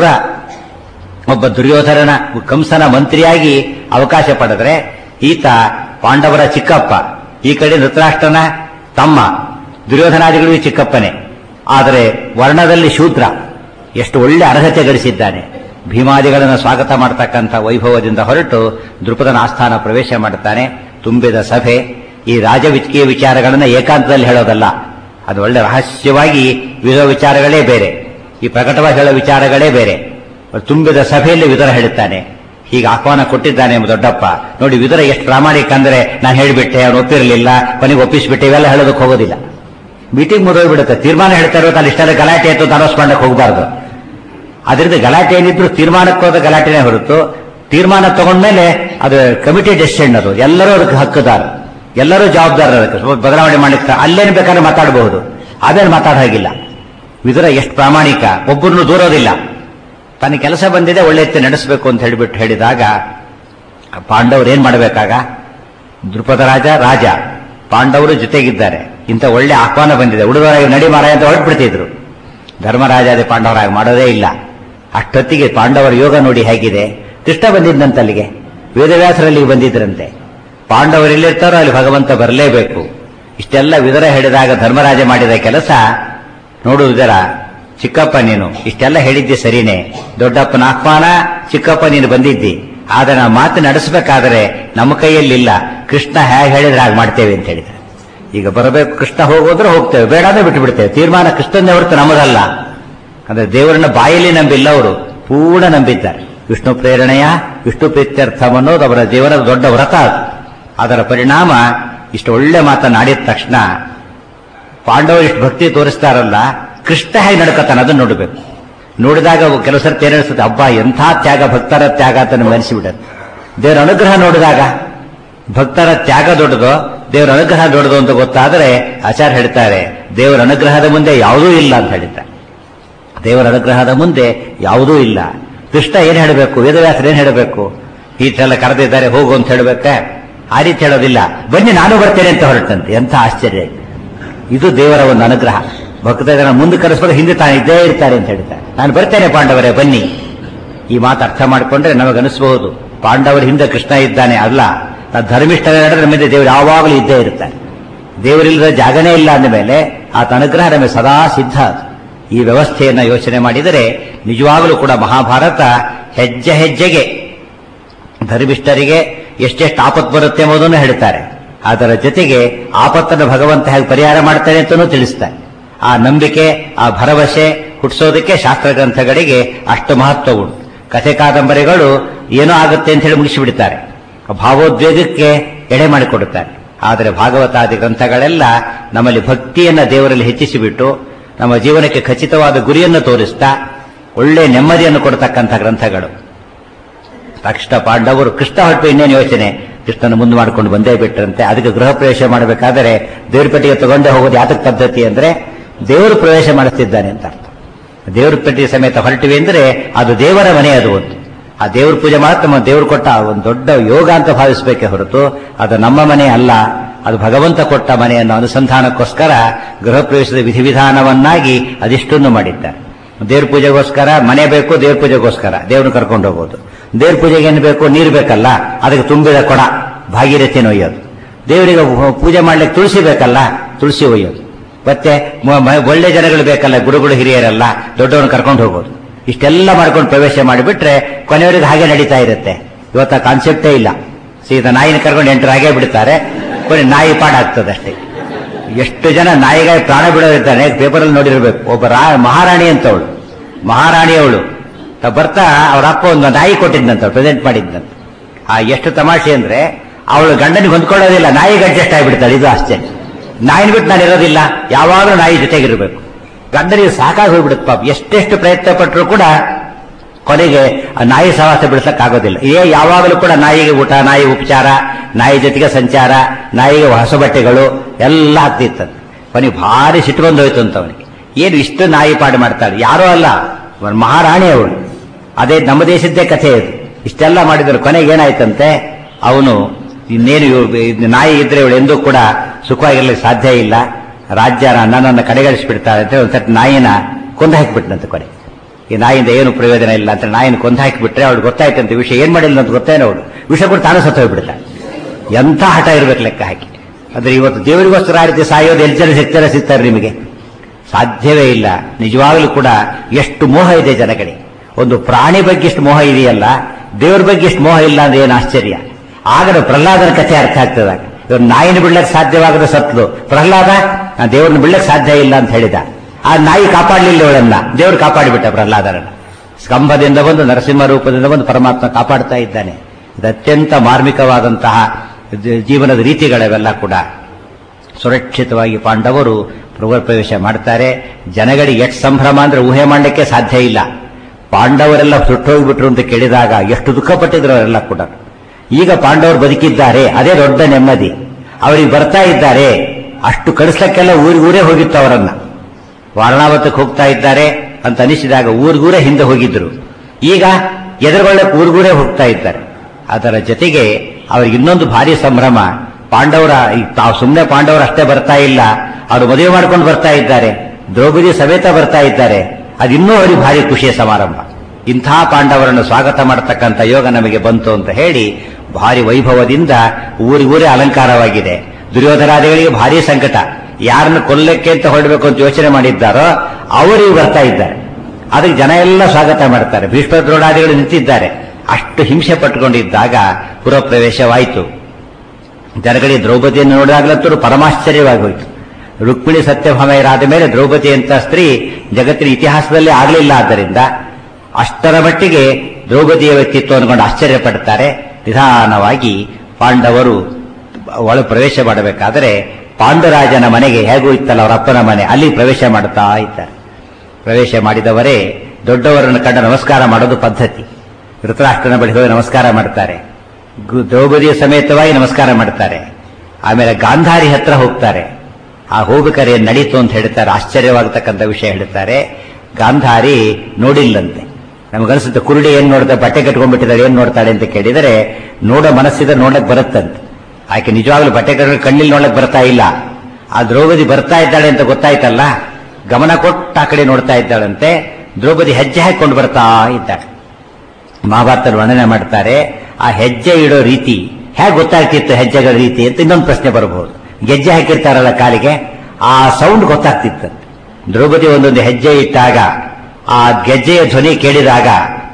ಒಬ್ಬ ದುರ್ಯೋಧನನ ಕಂಸನ ಮಂತ್ರಿಯಾಗಿ ಅವಕಾಶ ಪಡೆದ್ರೆ ಈತ ಪಾಂಡವರ ಚಿಕ್ಕಪ್ಪ ಈ ಕಡೆ ಧೃತರಾಷ್ಟ್ರನ ತಮ್ಮ ದುರ್ಯೋಧನಾದಿಗಳಿಗೂ ಚಿಕ್ಕಪ್ಪನೇ ಆದರೆ ವರ್ಣದಲ್ಲಿ ಶೂದ್ರ ಎಷ್ಟು ಒಳ್ಳೆ ಅರ್ಹತೆ ಗಳಿಸಿದ್ದಾನೆ ಭೀಮಾದಿಗಳನ್ನು ಸ್ವಾಗತ ಮಾಡತಕ್ಕಂಥ ವೈಭವದಿಂದ ಹೊರಟು ದೃಪದನ ಆಸ್ಥಾನ ಪ್ರವೇಶ ಮಾಡುತ್ತಾನೆ ತುಂಬಿದ ಸಭೆ ಈ ರಾಜವಿತ್ಕೀಯ ವಿಚಾರಗಳನ್ನು ಏಕಾಂತದಲ್ಲಿ ಹೇಳೋದಲ್ಲ ಅದು ಒಳ್ಳೆ ರಹಸ್ಯವಾಗಿ ವಿಧ ವಿಚಾರಗಳೇ ಬೇರೆ ಈ ಪ್ರಕಟವಾಗಿ ಹೇಳೋ ವಿಚಾರಗಳೇ ಬೇರೆ ತುಂಬಿದ ಸಭೆಯಲ್ಲಿ ವಿದುರ ಹೇಳುತ್ತಾನೆ ಹೀಗೆ ಆಹ್ವಾನ ಕೊಟ್ಟಿದ್ದಾನೆ ಎಂಬ ದೊಡ್ಡಪ್ಪ ನೋಡಿ ವಿದುರ ಎಷ್ಟು ಪ್ರಾಮಾಣಿಕ ಅಂದ್ರೆ ನಾನು ಹೇಳಿಬಿಟ್ಟೆ ಅವನು ಒಪ್ಪಿರಲಿಲ್ಲ ಕೊನೆಗೆ ಒಪ್ಪಿಸ್ಬಿಟ್ಟೆ ಇವೆಲ್ಲ ಹೇಳೋದಕ್ಕೆ ಹೋಗೋದಿಲ್ಲ ಮೀಟಿಂಗ್ ಮುಗಿದೋಗ್ಬಿಡುತ್ತೆ ತೀರ್ಮಾನ ಹೇಳ್ತಾ ಇರೋದು ಅಲ್ಲಿ ಇಷ್ಟೆಲ್ಲ ಗಲಾಟೆ ಆಯ್ತು ಅನೌನ್ಸ್ ಮಾಡಕ್ಕೆ ಹೋಗಬಾರ್ದು ಅದರಿಂದ ಗಲಾಟೆ ಏನಿದ್ರು ತೀರ್ಮಾನಕ್ಕೆ ಹೋದ ಗಲಾಟೆನೇ ಹೊರತು ತೀರ್ಮಾನ ತಗೊಂಡ್ಮೇಲೆ ಅದು ಕಮಿಟಿ ಡೆಸಿಷನ್ ಅದು ಎಲ್ಲರೂ ಅದಕ್ಕೆ ಹಕ್ಕುದಾರ ಎಲ್ಲರೂ ಜವಾಬ್ದಾರರು ಅದಕ್ಕೆ ಸ್ವಲ್ಪ ಬದಲಾವಣೆ ಮಾಡ್ಲಿಕ್ಕೆ ಅಲ್ಲೇನು ಬೇಕಾದ್ರೆ ಮಾತಾಡಬಹುದು ಆಮೇಲೆ ಮಾತಾಡ ಹಾಗಿಲ್ಲ ವಿದುರ ಎಷ್ಟು ಪ್ರಾಮಾಣಿಕ ಒಬ್ಬರನ್ನು ದೂರೋದಿಲ್ಲ ತನ್ನ ಕೆಲಸ ಬಂದಿದೆ ಒಳ್ಳೆ ಎತ್ತಿ ನಡೆಸಬೇಕು ಅಂತ ಹೇಳಿಬಿಟ್ಟು ಹೇಳಿದಾಗ ಪಾಂಡವರು ಏನ್ ಮಾಡಬೇಕಾಗ ದೃಪದ ರಾಜ ರಾಜ ಪಾಂಡವರು ಜೊತೆಗಿದ್ದಾರೆ ಇಂಥ ಒಳ್ಳೆ ಆಹ್ವಾನ ಬಂದಿದೆ ಉಳಿದವರಾಗಿ ನಡಿ ಮಾರಾಯ ಅಂತ ಹೊರಟ್ಬಿಡ್ತಿದ್ರು ಧರ್ಮರಾಜಾದಿ ಪಾಂಡವರಾಗಿ ಮಾಡೋದೇ ಇಲ್ಲ ಅಷ್ಟೊತ್ತಿಗೆ ಪಾಂಡವರ ಯೋಗ ನೋಡಿ ಹೇಗಿದೆ ಕೃಷ್ಣ ಬಂದಿದ್ದಂತೆ ಅಲ್ಲಿಗೆ ವೇದವ್ಯಾಸರಲ್ಲಿ ಬಂದಿದ್ರಂತೆ ಪಾಂಡವರು ಎಲ್ಲಿರ್ತಾರೋ ಅಲ್ಲಿ ಭಗವಂತ ಬರಲೇಬೇಕು ಇಷ್ಟೆಲ್ಲ ವಿದರ ಹೇಳಿದಾಗ ಧರ್ಮರಾಜ ಮಾಡಿದ ಕೆಲಸ ನೋಡು ವಿದರ ಚಿಕ್ಕಪ್ಪ ನೀನು ಇಷ್ಟೆಲ್ಲ ಹೇಳಿದ್ದೆ ಸರಿನೇ ದೊಡ್ಡಪ್ಪನ ಆಹ್ವಾನ ಚಿಕ್ಕಪ್ಪ ನೀನು ಬಂದಿದ್ದಿ ಆದ್ರೆ ನಾವು ಮಾತು ನಡೆಸಬೇಕಾದರೆ ನಮ್ಮ ಕೈಯಲ್ಲಿಲ್ಲ ಕೃಷ್ಣ ಹೇಗೆ ಹೇಳಿದ್ರೆ ಹಾಗೆ ಮಾಡ್ತೇವೆ ಅಂತ ಹೇಳಿದ್ರೆ ಈಗ ಬರಬೇಕು ಕೃಷ್ಣ ಹೋಗೋದ್ರೆ ಹೋಗ್ತೇವೆ ಬೇಡ ಅಂದ್ರೆ ಬಿಟ್ಟು ಬಿಡ್ತೇವೆ ತೀರ್ಮಾನ ಕೃಷ್ಣನೇ ಹೊರತು ನಮ್ಮದಲ್ಲ ಅಂದ್ರೆ ದೇವರನ್ನ ಬಾಯಲ್ಲಿ ನಂಬಿಲ್ಲ ಅವರು ಪೂರ್ಣ ನಂಬಿದ್ದಾರೆ ವಿಷ್ಣು ಪ್ರೇರಣೆಯ ವಿಷ್ಣು ಪ್ರೀತ್ಯರ್ಥಂ ಅನ್ನೋದು ಅವರ ಜೀವನದ ದೊಡ್ಡ ವ್ರತ ಅದು ಅದರ ಪರಿಣಾಮ ಇಷ್ಟು ಒಳ್ಳೆ ಮಾತನಾಡಿದ ತಕ್ಷಣ ಪಾಂಡವರು ಇಷ್ಟು ಭಕ್ತಿ ತೋರಿಸ್ತಾರಲ್ಲ ಕೃಷ್ಣ ಹೇಗೆ ನಡ್ಕೋತಾನೆ ಅದನ್ನು ನೋಡಬೇಕು ನೋಡಿದಾಗ ಕೆಲವು ಸರ್ತಿ ಏನಿಸ್ತದೆ ಹಬ್ಬ ಎಂಥ ತ್ಯಾಗ ಭಕ್ತರ ತ್ಯಾಗ ಅಂತ ನಮ್ಗೆ ಅನಿಸಿಬಿಡುತ್ತೆ ದೇವರ ಅನುಗ್ರಹ ನೋಡಿದಾಗ ಭಕ್ತರ ತ್ಯಾಗ ದೊಡ್ಡದು ದೇವರ ಅನುಗ್ರಹ ದೊಡ್ಡದು ಅಂತ ಗೊತ್ತಾದರೆ ಆಚಾರ್ಯ ಹೇಳ್ತಾರೆ ದೇವರ ಅನುಗ್ರಹದ ಮುಂದೆ ಯಾವುದೂ ಇಲ್ಲ ಅಂತ ಹೇಳಿದ್ದಾರೆ ದೇವರ ಅನುಗ್ರಹದ ಮುಂದೆ ಯಾವುದೂ ಇಲ್ಲ ಕೃಷ್ಣ ಏನ್ ಹೇಳಬೇಕು ವೇದವ್ಯಾಸರು ಏನ್ ಹೇಳಬೇಕು ಈಟೆಲ್ಲ ಕರೆದಿದ್ದಾರೆ ಹೋಗು ಅಂತ ಹೇಳಬೇಕ ಆ ರೀತಿ ಹೇಳೋದಿಲ್ಲ ಬನ್ನಿ ನಾನು ಬರ್ತೇನೆ ಅಂತ ಹೊರಟಂತೆ ಎಂಥ ಆಶ್ಚರ್ಯ ಇದು ದೇವರ ಒಂದು ಅನುಗ್ರಹ ಭಕ್ತರ ಮುಂದೆ ಕರೆಸ್ಬೋದು ಹಿಂದೆ ತಾನು ಇದ್ದೇ ಇರ್ತಾರೆ ಅಂತ ಹೇಳ್ತಾರೆ ನಾನು ಬರ್ತೇನೆ ಪಾಂಡವರೇ ಬನ್ನಿ ಈ ಮಾತು ಅರ್ಥ ಮಾಡಿಕೊಂಡ್ರೆ ನಮಗನಿಸಬಹುದು ಪಾಂಡವರ ಹಿಂದೆ ಕೃಷ್ಣ ಇದ್ದಾನೆ ಅಲ್ಲ ಧರ್ಮಿಷ್ಠ ನಡೆದ್ರೆ ಮೇಲೆ ದೇವರು ಯಾವಾಗಲೂ ಇದ್ದೇ ಇರ್ತಾರೆ ದೇವರಿಲ್ಲದ ಜಾಗನೇ ಇಲ್ಲ ಅಂದ ಮೇಲೆ ಆತ ಅನುಗ್ರಹ ನಮಗೆ ಸದಾ ಸಿದ್ಧ ಈ ವ್ಯವಸ್ಥೆಯನ್ನ ಯೋಚನೆ ಮಾಡಿದರೆ ನಿಜವಾಗಲೂ ಕೂಡ ಮಹಾಭಾರತ ಹೆಜ್ಜೆ ಹೆಜ್ಜೆಗೆ ಧರ್ಮಿಷ್ಠರಿಗೆ ಎಷ್ಟೆಷ್ಟು ಆಪತ್ತು ಬರುತ್ತೆ ಎಂಬುದನ್ನು ಹೇಳ್ತಾರೆ ಅದರ ಜೊತೆಗೆ ಆಪತ್ತನ್ನು ಭಗವಂತ ಹೇಗೆ ಪರಿಹಾರ ಮಾಡ್ತಾನೆ ಅಂತಲೂ ತಿಳಿಸ್ತಾರೆ ಆ ನಂಬಿಕೆ ಆ ಭರವಸೆ ಹುಟ್ಟಿಸೋದಕ್ಕೆ ಶಾಸ್ತ್ರ ಗ್ರಂಥಗಳಿಗೆ ಅಷ್ಟು ಮಹತ್ವ ಉಂಟು ಕಥೆ ಕಾದಂಬರಿಗಳು ಏನೋ ಆಗುತ್ತೆ ಅಂತ ಹೇಳಿ ಮುಗಿಸಿಬಿಡ್ತಾರೆ ಭಾವೋದ್ವೇಗಕ್ಕೆ ಎಡೆ ಮಾಡಿಕೊಡುತ್ತಾರೆ ಆದರೆ ಭಾಗವತಾದಿ ಗ್ರಂಥಗಳೆಲ್ಲ ನಮ್ಮಲ್ಲಿ ಭಕ್ತಿಯನ್ನ ದೇವರಲ್ಲಿ ಹೆಚ್ಚಿಸಿಬಿಟ್ಟು ನಮ್ಮ ಜೀವನಕ್ಕೆ ಖಚಿತವಾದ ಗುರಿಯನ್ನು ತೋರಿಸ್ತಾ ಒಳ್ಳೆ ನೆಮ್ಮದಿಯನ್ನು ಕೊಡತಕ್ಕಂಥ ಗ್ರಂಥಗಳು ತಕ್ಷಣ ಪಾಂಡವರು ಕೃಷ್ಣ ಹೊರಟು ಇನ್ನೇನು ಯೋಚನೆ ಕೃಷ್ಣನ ಮುಂದೆ ಮಾಡ್ಕೊಂಡು ಬಂದೇ ಬಿಟ್ಟರಂತೆ ಅದಕ್ಕೆ ಗೃಹ ಪ್ರವೇಶ ಮಾಡಬೇಕಾದರೆ ದೇವ್ರ ಪೆಟ್ಟಿಗೆ ತಗೊಂಡೇ ಹೋಗೋದು ಯಾತಕ ಪದ್ಧತಿ ಅಂದ್ರೆ ದೇವರು ಪ್ರವೇಶ ಮಾಡಿಸ್ತಿದ್ದಾನೆ ಅಂತ ಅರ್ಥ ದೇವ್ರ ಪೆಟ್ಟಿಗೆ ಸಮೇತ ಹೊರಟಿವೆ ಅಂದ್ರೆ ಅದು ದೇವರ ಮನೆ ಅದು ಒಂದು ಆ ದೇವ್ರ ಪೂಜೆ ಮಾಡಿ ನಮ್ಮ ದೇವರು ಕೊಟ್ಟ ಒಂದು ದೊಡ್ಡ ಯೋಗ ಅಂತ ಭಾವಿಸಬೇಕೆ ಹೊರತು ಅದು ನಮ್ಮ ಮನೆ ಅಲ್ಲ ಅದು ಭಗವಂತ ಕೊಟ್ಟ ಮನೆಯನ್ನು ಅನುಸಂಧಾನಕ್ಕೋಸ್ಕರ ಗೃಹ ಪ್ರವೇಶದ ವಿಧಿವಿಧಾನವನ್ನಾಗಿ ಅದಿಷ್ಟನ್ನು ಮಾಡಿದ್ದಾರೆ ದೇವ್ರ ಪೂಜೆಗೋಸ್ಕರ ಮನೆ ಬೇಕು ದೇವ್ರ ಪೂಜೆಗೋಸ್ಕರ ದೇವ್ರನ್ನ ಕರ್ಕೊಂಡು ಹೋಗೋದು ದೇವ್ರ ಪೂಜೆಗೆ ಏನು ಬೇಕು ನೀರು ಬೇಕಲ್ಲ ಅದಕ್ಕೆ ತುಂಬಿದ ಕೊಡ ಭಾಗೀರಥಿನ ಒಯ್ಯೋದು ದೇವರಿಗೆ ಪೂಜೆ ಮಾಡ್ಲಿಕ್ಕೆ ತುಳಸಿ ಬೇಕಲ್ಲ ತುಳಸಿ ಒಯ್ಯೋದು ಮತ್ತೆ ಒಳ್ಳೆ ಜನಗಳು ಬೇಕಲ್ಲ ಗುರುಗಳು ಹಿರಿಯರಲ್ಲ ದೊಡ್ಡವನ್ನ ಕರ್ಕೊಂಡು ಹೋಗೋದು ಇಷ್ಟೆಲ್ಲ ಮಾಡ್ಕೊಂಡು ಪ್ರವೇಶ ಮಾಡಿಬಿಟ್ರೆ ಕೊನೆಯವರಿಗೆ ಹಾಗೆ ನಡೀತಾ ಇರುತ್ತೆ ಇವತ್ತ ಕಾನ್ಸೆಪ್ಟೇ ಇಲ್ಲ ಸೀದಾ ನಾಯಿನ ಕರ್ಕೊಂಡು ಎಂಟರು ಹಾಗೆ ಬಿಡ್ತಾರೆ ಕೊನೆ ನಾಯಿ ಪಾಡಾಗ್ತದೆ ಅಷ್ಟೇ ಎಷ್ಟು ಜನ ನಾಯಿಗಾಗಿ ಪ್ರಾಣ ಬಿಡೋದಿರ್ತಾನೆ ಪೇಪರಲ್ಲಿ ನೋಡಿರ್ಬೇಕು ಒಬ್ಬ ರಾ ಮಹಾರಾಣಿ ಅಂತವಳು ಮಹಾರಾಣಿಯವಳು ಬರ್ತಾ ಅವ್ರ ಅಪ್ಪ ಒಂದು ನಾಯಿ ಕೊಟ್ಟಿದ್ದಂತ ಪ್ರೆಸೆಂಟ್ ಮಾಡಿದ್ದಂತ ಆ ಎಷ್ಟು ತಮಾಷೆ ಅಂದ್ರೆ ಅವಳು ಗಂಡನಿಗೆ ಹೊಂದ್ಕೊಳ್ಳೋದಿಲ್ಲ ನಾಯಿಗೆ ಅಡ್ಜಸ್ಟ್ ಆಗಿಬಿಡ್ತಾಳೆ ಇದು ಆಶ್ಚರ್ಯ ನಾಯಿನ ಬಿಟ್ಟು ನಾನು ಇರೋದಿಲ್ಲ ಯಾವಾಗಲೂ ನಾಯಿ ಜೊತೆಗಿರ್ಬೇಕು ಗಂಡನಿಗೆ ಸಾಕಾಗಿ ಹೋಗ್ಬಿಡುತ್ತೆ ಪಾಪ ಎಷ್ಟೆಷ್ಟು ಪ್ರಯತ್ನ ಪಟ್ಟರು ಕೂಡ ಕೊನೆಗೆ ಆ ನಾಯಿ ಸಹವಾಸ ಬಿಡಿಸಕ್ಕಾಗೋದಿಲ್ಲ ಏ ಯಾವಾಗಲೂ ಕೂಡ ನಾಯಿಗೆ ಊಟ ನಾಯಿ ಉಪಚಾರ ನಾಯಿ ಜೊತೆಗೆ ಸಂಚಾರ ನಾಯಿಗೆ ಹೊಸ ಬಟ್ಟೆಗಳು ಎಲ್ಲ ಆಗ್ತಿತ್ತು ಕೊನೆಗೆ ಭಾರಿ ಸಿಟ್ಟು ಬಂದು ಹೋಯ್ತು ಅಂತ ಅವನಿಗೆ ಏನು ಇಷ್ಟು ನಾಯಿ ಪಾಡು ಮಾಡ್ತಾಳೆ ಯಾರೋ ಅಲ್ಲ ಒಂದು ಮಹಾರಾಣಿ ಅವಳು ಅದೇ ನಮ್ಮ ದೇಶದ್ದೇ ಕಥೆ ಇದು ಇಷ್ಟೆಲ್ಲ ಮಾಡಿದ್ರು ಕೊನೆಗೆ ಏನಾಯ್ತಂತೆ ಅವನು ಇನ್ನೇನು ಇವ್ರು- ಇದು ನಾಯಿ ಇದ್ರೆ ಇವಳು ಎಂದೂ ಕೂಡ ಸುಖವಾಗಿರ್ಲಿಕ್ಕೆ ಸಾಧ್ಯ ಇಲ್ಲ ರಾಜ್ಯ ನನ್ನನ್ನು ಕಡೆಗಣಿಸ್ಬಿಡ್ತಾಳೆ ಅಂತ ಒಂದ್ಸತಿ ನಾಯಿನ ಕೊಂದು ಹಾಕಿಬಿಟ್ನಂತೆ ಕೊನೆ ಈ ನಾಯಿಂದ ಏನು ಪ್ರಯೋಜನ ಇಲ್ಲ ಅಂತ ನಾಯಿನ ಕೊಂದು ಹಾಕಿಬಿಟ್ರೆ ಅವ್ಳು ಗೊತ್ತಾಯ್ತಂತೆ ವಿಷಯ ಏನ್ ಮಾಡಿಲ್ಲ ಅಂತ ಗೊತ್ತೇನೋ ಅವಳು ವಿಷಯ ಕೂಡ ತಾನು ಸತ್ತು ಹೋಗ್ಬಿಡ್ತಾಳೆ ಎಂಥ ಹಠ ಇರ್ಬೇಕು ಲೆಕ್ಕ ಹಾಕಿ ಅಂದ್ರೆ ಇವತ್ತು ದೇವರಿಗೋಸ್ಕರ ಆ ರೀತಿ ಸಾಯೋದು ಎಷ್ಟು ಜನ ಎಷ್ಟು ಜನ ಸಿಗ್ತಾರೆ ನಿಮಗೆ ಸಾಧ್ಯವೇ ಇಲ್ಲ ನಿಜವಾಗಲೂ ಕೂಡ ಎಷ್ಟು ಮೋಹ ಇದೆ ಜನಗಳಿಗೆ ಒಂದು ಪ್ರಾಣಿ ಬಗ್ಗೆ ಎಷ್ಟು ಮೋಹ ಇದೆಯಲ್ಲ ದೇವ್ರ ಬಗ್ಗೆ ಎಷ್ಟು ಮೋಹ ಇಲ್ಲ ಅಂದ್ರೆ ಏನು ಆಶ್ಚರ್ಯ ಆಗ ಪ್ರಹ್ಲಾದನ ಕಥೆ ಅರ್ಥ ಆಗ್ತದ ಇವ್ರು ನಾಯಿನ ಬಿಡ್ಲಕ್ಕೆ ಸಾಧ್ಯವಾಗದ ಸತ್ಲು ಪ್ರಹ್ಲಾದ ನಾ ದೇವ್ರನ್ನ ಬಿಡ್ಲಕ್ಕೆ ಸಾಧ್ಯ ಇಲ್ಲ ಅಂತ ಹೇಳಿದ ಆ ನಾಯಿ ಕಾಪಾಡಲಿಲ್ಲ ಇವಳನ್ನ ದೇವ್ರು ಕಾಪಾಡಿಬಿಟ್ಟ ಪ್ರಹ್ಲಾದರನ್ನ ಸ್ಕಂಭದಿಂದ ಬಂದು ನರಸಿಂಹ ರೂಪದಿಂದ ಬಂದು ಪರಮಾತ್ಮ ಕಾಪಾಡ್ತಾ ಇದ್ದಾನೆ ಇದು ಅತ್ಯಂತ ಮಾರ್ಮಿಕವಾದಂತಹ ಜ- ಜೀವನದ ರೀತಿಗಳವೆಲ್ಲ ಕೂಡ ಸುರಕ್ಷಿತವಾಗಿ ಪಾಂಡವರು ಪ್ರವ- ಪ್ರವೇಶ ಮಾಡ್ತಾರೆ ಜನಗಳಿಗೆ ಎಷ್ಟು ಸಂಭ್ರಮ ಅಂದ್ರೆ ಊಹೆ ಮಾಡಲಿಕ್ಕೆ ಸಾಧ್ಯ ಇಲ್ಲ ಪಾಂಡವರೆಲ್ಲ ಸುಟ್ಟೋಗ್ಬಿಟ್ರು ಅಂತ ಕೇಳಿದಾಗ ಎಷ್ಟು ದುಃಖ ಪಟ್ಟಿದ್ರು ಅವರೆಲ್ಲ ಕೂಡ ಈಗ ಪಾಂಡವರು ಬದುಕಿದ್ದಾರೆ ಅದೇ ದೊಡ್ಡ ನೆಮ್ಮದಿ ಅವರಿಗೆ ಬರ್ತಾ ಇದ್ದಾರೆ ಅಷ್ಟು ಕಳಿಸ್ಲಕ್ಕೆಲ್ಲ ಊರಿಗೂರೇ ಹೋಗಿತ್ತು ಅವರನ್ನ ವಾರಣಾವತಕ್ಕೆ ಹೋಗ್ತಾ ಇದ್ದಾರೆ ಅಂತ ಅನಿಸಿದಾಗ ಊರಿಗೂರೇ ಹಿಂದೆ ಹೋಗಿದ್ರು ಈಗ ಎದುರುಗೊಳ್ಳಕ್ಕೆ ಊರಿಗೂರೇ ಹೋಗ್ತಾ ಇದ್ದಾರೆ ಅದರ ಜೊತೆಗೆ ಅವರಿಗೆ ಇನ್ನೊಂದು ಭಾರಿ ಸಂಭ್ರಮ ಪಾಂಡವರ ಈ ತಾವು ಸುಮ್ಮನೆ ಪಾಂಡವರು ಅಷ್ಟೇ ಬರ್ತಾ ಇಲ್ಲ ಅವರು ಮದುವೆ ಮಾಡ್ಕೊಂಡು ಬರ್ತಾ ಇದ್ದಾರೆ ದ್ರೌಪದಿ ಸಮೇತ ಬರ್ತಾ ಇದ್ದಾರೆ ಅದಿನ್ನೂ ಅವರಿಗೆ ಭಾರಿ ಖುಷಿಯ ಸಮಾರಂಭ ಇಂಥ ಪಾಂಡವರನ್ನು ಸ್ವಾಗತ ಮಾಡತಕ್ಕಂಥ ಯೋಗ ನಮಗೆ ಬಂತು ಅಂತ ಹೇಳಿ ಭಾರಿ ವೈಭವದಿಂದ ಊರಿಗೂರೇ ಅಲಂಕಾರವಾಗಿದೆ ದುರ್ಯೋಧನಾದಿಗಳಿಗೆ ಭಾರಿ ಸಂಕಟ ಯಾರನ್ನು ಕೊಲ್ಲಕ್ಕೆ ಅಂತ ಹೊರಡಬೇಕು ಅಂತ ಯೋಚನೆ ಮಾಡಿದ್ದಾರೋ ಅವರಿಗೆ ಬರ್ತಾ ಇದ್ದಾರೆ ಅದಕ್ಕೆ ಜನ ಎಲ್ಲ ಸ್ವಾಗತ ಮಾಡ್ತಾರೆ ಭೀಷ್ಮ ದ್ರೋಣಾದಿಗಳು ನಿಂತಿದ್ದಾರೆ ಅಷ್ಟು ಹಿಂಸೆ ಪಟ್ಟುಕೊಂಡಿದ್ದಾಗ ಪುರಪ್ರವೇಶವಾಯಿತು ಜನಗಳಿಗೆ ದ್ರೌಪದಿಯನ್ನು ನೋಡಿದಾಗಲಂತೂ ಪರಮಾಶ್ಚರ್ಯವಾಗಿ ಹೋಯಿತು ರುಕ್ಮಿಣಿ ಸತ್ಯಭಾಮೆಯರಾದ ಮೇಲೆ ದ್ರೌಪದಿ ಅಂತ ಸ್ತ್ರೀ ಜಗತ್ತಿನ ಇತಿಹಾಸದಲ್ಲಿ ಆಗಲಿಲ್ಲ ಆದ್ದರಿಂದ ಅಷ್ಟರ ಮಟ್ಟಿಗೆ ದ್ರೌಪದಿಯ ವ್ಯಕ್ತಿತ್ವ ಅನ್ಕೊಂಡು ಆಶ್ಚರ್ಯ ಪಡ್ತಾರೆ ನಿಧಾನವಾಗಿ ಪಾಂಡವರು ಒಳ ಪ್ರವೇಶ ಮಾಡಬೇಕಾದರೆ ಪಾಂಡುರಾಜನ ಮನೆಗೆ ಹೇಗೂ ಇತ್ತಲ್ಲ ಅವರ ಅಪ್ಪನ ಮನೆ ಅಲ್ಲಿ ಪ್ರವೇಶ ಮಾಡುತ್ತಾ ಇದ್ದಾರೆ ಪ್ರವೇಶ ಮಾಡಿದವರೇ ದೊಡ್ಡವರನ್ನು ಕಂಡ ನಮಸ್ಕಾರ ಮಾಡೋದು ಪದ್ಧತಿ ಧೃತರಾಷ್ಟ್ರನ ಬಳಿ ಹೋಗಿ ನಮಸ್ಕಾರ ಮಾಡ್ತಾರೆ ಗು- ದ್ರೌಪದಿಯ ಸಮೇತವಾಗಿ ನಮಸ್ಕಾರ ಮಾಡ್ತಾರೆ ಆಮೇಲೆ ಗಾಂಧಾರಿ ಹತ್ರ ಹೋಗ್ತಾರೆ ಆ ಹೋಗಬೇಕಾರೆ ಏನ್ ನಡೀತು ಅಂತ ಹೇಳ್ತಾರೆ ಆಶ್ಚರ್ಯವಾಗತಕ್ಕಂಥ ವಿಷಯ ಹೇಳ್ತಾರೆ ಗಾಂಧಾರಿ ನೋಡಿಲ್ಲಂತೆ ನಮಗನ್ಸುತ್ತೆ ಕುರುಡಿ ಏನ್ ನೋಡ್ತಾರೆ ಬಟ್ಟೆ ಕಟ್ಕೊಂಡ್ಬಿಟ್ಟಿದ್ದಾರೆ ಏನ್ ನೋಡ್ತಾಳೆ ಅಂತ ಕೇಳಿದರೆ ನೋಡೋ ಮನಸ್ಸಿದ್ರೆ ನೋಡಕ್ ಬರುತ್ತಂತೆ ಆಕೆ ನಿಜವಾಗ್ಲೂ ಬಟ್ಟೆ ಕಟ್ಕೊಂಡು ಕಣ್ಣಿಲ್ ನೋಡಕ್ ಬರ್ತಾ ಇಲ್ಲ ಆ ದ್ರೌಪದಿ ಬರ್ತಾ ಇದ್ದಾಳೆ ಅಂತ ಗೊತ್ತಾಯ್ತಲ್ಲ ಗಮನ ಕೊಟ್ಟು ಆ ಕಡೆ ನೋಡ್ತಾ ಇದ್ದಾಳಂತೆ ದ್ರೌಪದಿ ಹೆಜ್ಜೆ ಹಾಕೊಂಡು ಬರ್ತಾ ಇದ್ದಾಳೆ ಮಹಾಭಾರತ ವರ್ಣನೆ ಮಾಡ್ತಾರೆ ಆ ಹೆಜ್ಜೆ ಇಡೋ ರೀತಿ ಹೇಗೆ ಗೊತ್ತಾಗ್ತಿತ್ತು ಹೆಜ್ಜೆಗಳ ರೀತಿ ಅಂತ ಇನ್ನೊಂದು ಪ್ರಶ್ನೆ ಬರಬಹುದು ಗೆಜ್ಜೆ ಹಾಕಿರ್ತಾರಲ್ಲ ಕಾಲಿಗೆ ಆ ಸೌಂಡ್ ಗೊತ್ತಾಗ್ತಿತ್ತು ದ್ರೌಪದಿ ಒಂದೊಂದು ಹೆಜ್ಜೆ ಇಟ್ಟಾಗ ಆ ಗೆಜ್ಜೆಯ ಧ್ವನಿ ಕೇಳಿದಾಗ